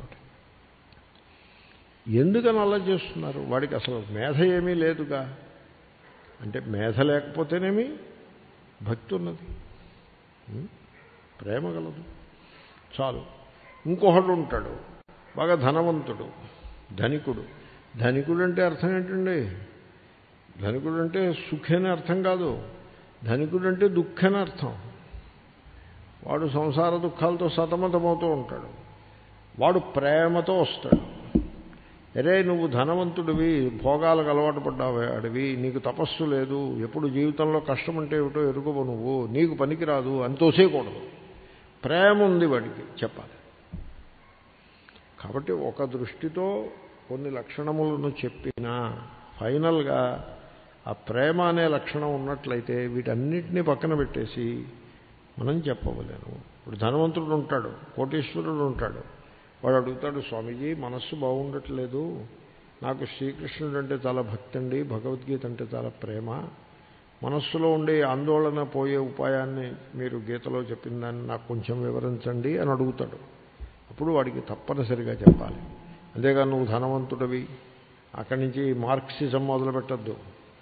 ఎందుకని అలా చేస్తున్నారు వాడికి అసలు మేధ ఏమీ లేదుగా అంటే మేధ లేకపోతేనేమి భక్తి ఉన్నది ఉం? ప్రేమ గలదు చాలు ఇంకొకడు ఉంటాడు బాగా ధనవంతుడు ధనికుడు ధనికుడు అంటే అర్థం ఏంటండి ధనికుడు అంటే సుఖేని అర్థం కాదు ధనికుడు అంటే దుఃఖని అర్థం వాడు సంసార దుఃఖాలతో సతమతమవుతూ ఉంటాడు వాడు ప్రేమతో వస్తాడు అరే నువ్వు ధనవంతుడివి భోగాలకు అలవాటు పడ్డావు అడివి నీకు తపస్సు లేదు ఎప్పుడు జీవితంలో కష్టం అంటే ఏమిటో ఎరుగవు నువ్వు నీకు పనికిరాదు అని తోసేయకూడదు ప్రేమ ఉంది వాడికి చెప్పాలి కాబట్టి ఒక దృష్టితో కొన్ని లక్షణములను చెప్పినా ఫైనల్గా ఆ ప్రేమ అనే లక్షణం ఉన్నట్లయితే వీటన్నిటినీ పక్కన పెట్టేసి మనం చెప్పవలేను ఇప్పుడు ధనవంతుడు ఉంటాడు కోటీశ్వరుడు ఉంటాడు వాడు అడుగుతాడు స్వామీజీ మనస్సు బాగుండట్లేదు నాకు శ్రీకృష్ణుడు అంటే చాలా భక్తి అండి భగవద్గీత అంటే చాలా ప్రేమ మనస్సులో ఉండే ఆందోళన పోయే ఉపాయాన్ని మీరు గీతలో చెప్పిన దాన్ని నాకు కొంచెం వివరించండి అని అడుగుతాడు అప్పుడు వాడికి తప్పనిసరిగా చెప్పాలి అంతేగా నువ్వు ధనవంతుడివి అక్కడి నుంచి మార్క్సిజం మొదలు పెట్టద్దు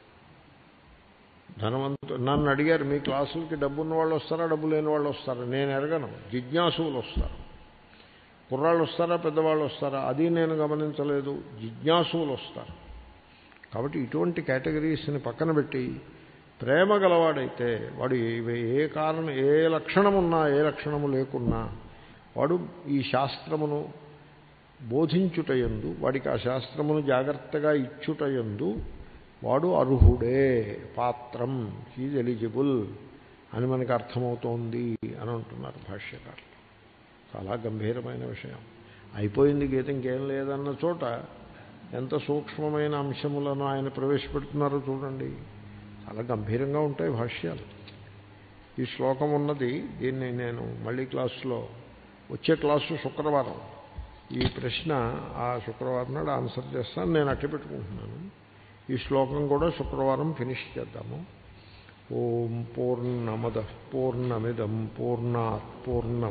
ధనవంతు నన్ను అడిగారు మీ క్లాసులకి డబ్బున్న వాళ్ళు వస్తారా డబ్బు లేని వాళ్ళు వస్తారా నేను ఎరగను జిజ్ఞాసువులు వస్తారు కుర్రాళ్ళు వస్తారా పెద్దవాళ్ళు వస్తారా అది నేను గమనించలేదు జిజ్ఞాసువులు వస్తారు కాబట్టి ఇటువంటి కేటగిరీస్ని పక్కన పెట్టి ప్రేమ గలవాడైతే వాడు ఏ ఏ కారణం ఏ లక్షణమున్నా ఏ లక్షణము లేకున్నా వాడు ఈ శాస్త్రమును బోధించుటయందు వాడికి ఆ శాస్త్రమును జాగ్రత్తగా ఇచ్చుటయందు వాడు అర్హుడే పాత్రం హీజ్ ఎలిజిబుల్ అని మనకు అర్థమవుతోంది అని అంటున్నారు భాష్యకారులు చాలా గంభీరమైన విషయం అయిపోయింది గీత ఇంకేం లేదన్న చోట ఎంత సూక్ష్మమైన అంశములను ఆయన ప్రవేశపెడుతున్నారో చూడండి చాలా గంభీరంగా ఉంటాయి భాష్యాలు ఈ శ్లోకం ఉన్నది దీన్ని నేను మళ్ళీ క్లాసులో వచ్చే క్లాసు శుక్రవారం ఈ ప్రశ్న ఆ శుక్రవారం నాడు ఆన్సర్ చేస్తాను నేను అట్టి పెట్టుకుంటున్నాను ఈ శ్లోకం కూడా శుక్రవారం ఫినిష్ చేద్దాము ఓం పూర్ణమద పూర్ణమిదం పూర్ణాత్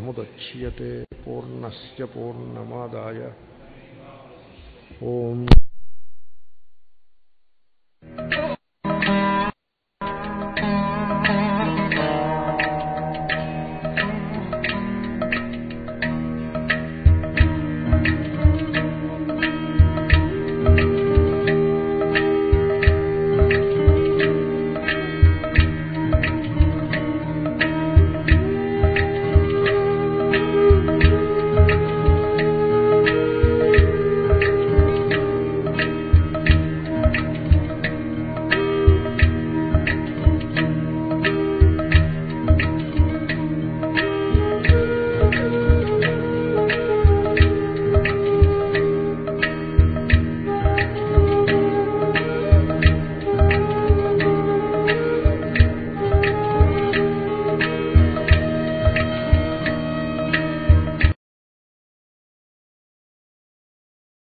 పూర్ణముద్యతే పూర్ణస్ పూర్ణమాదాయ ఓం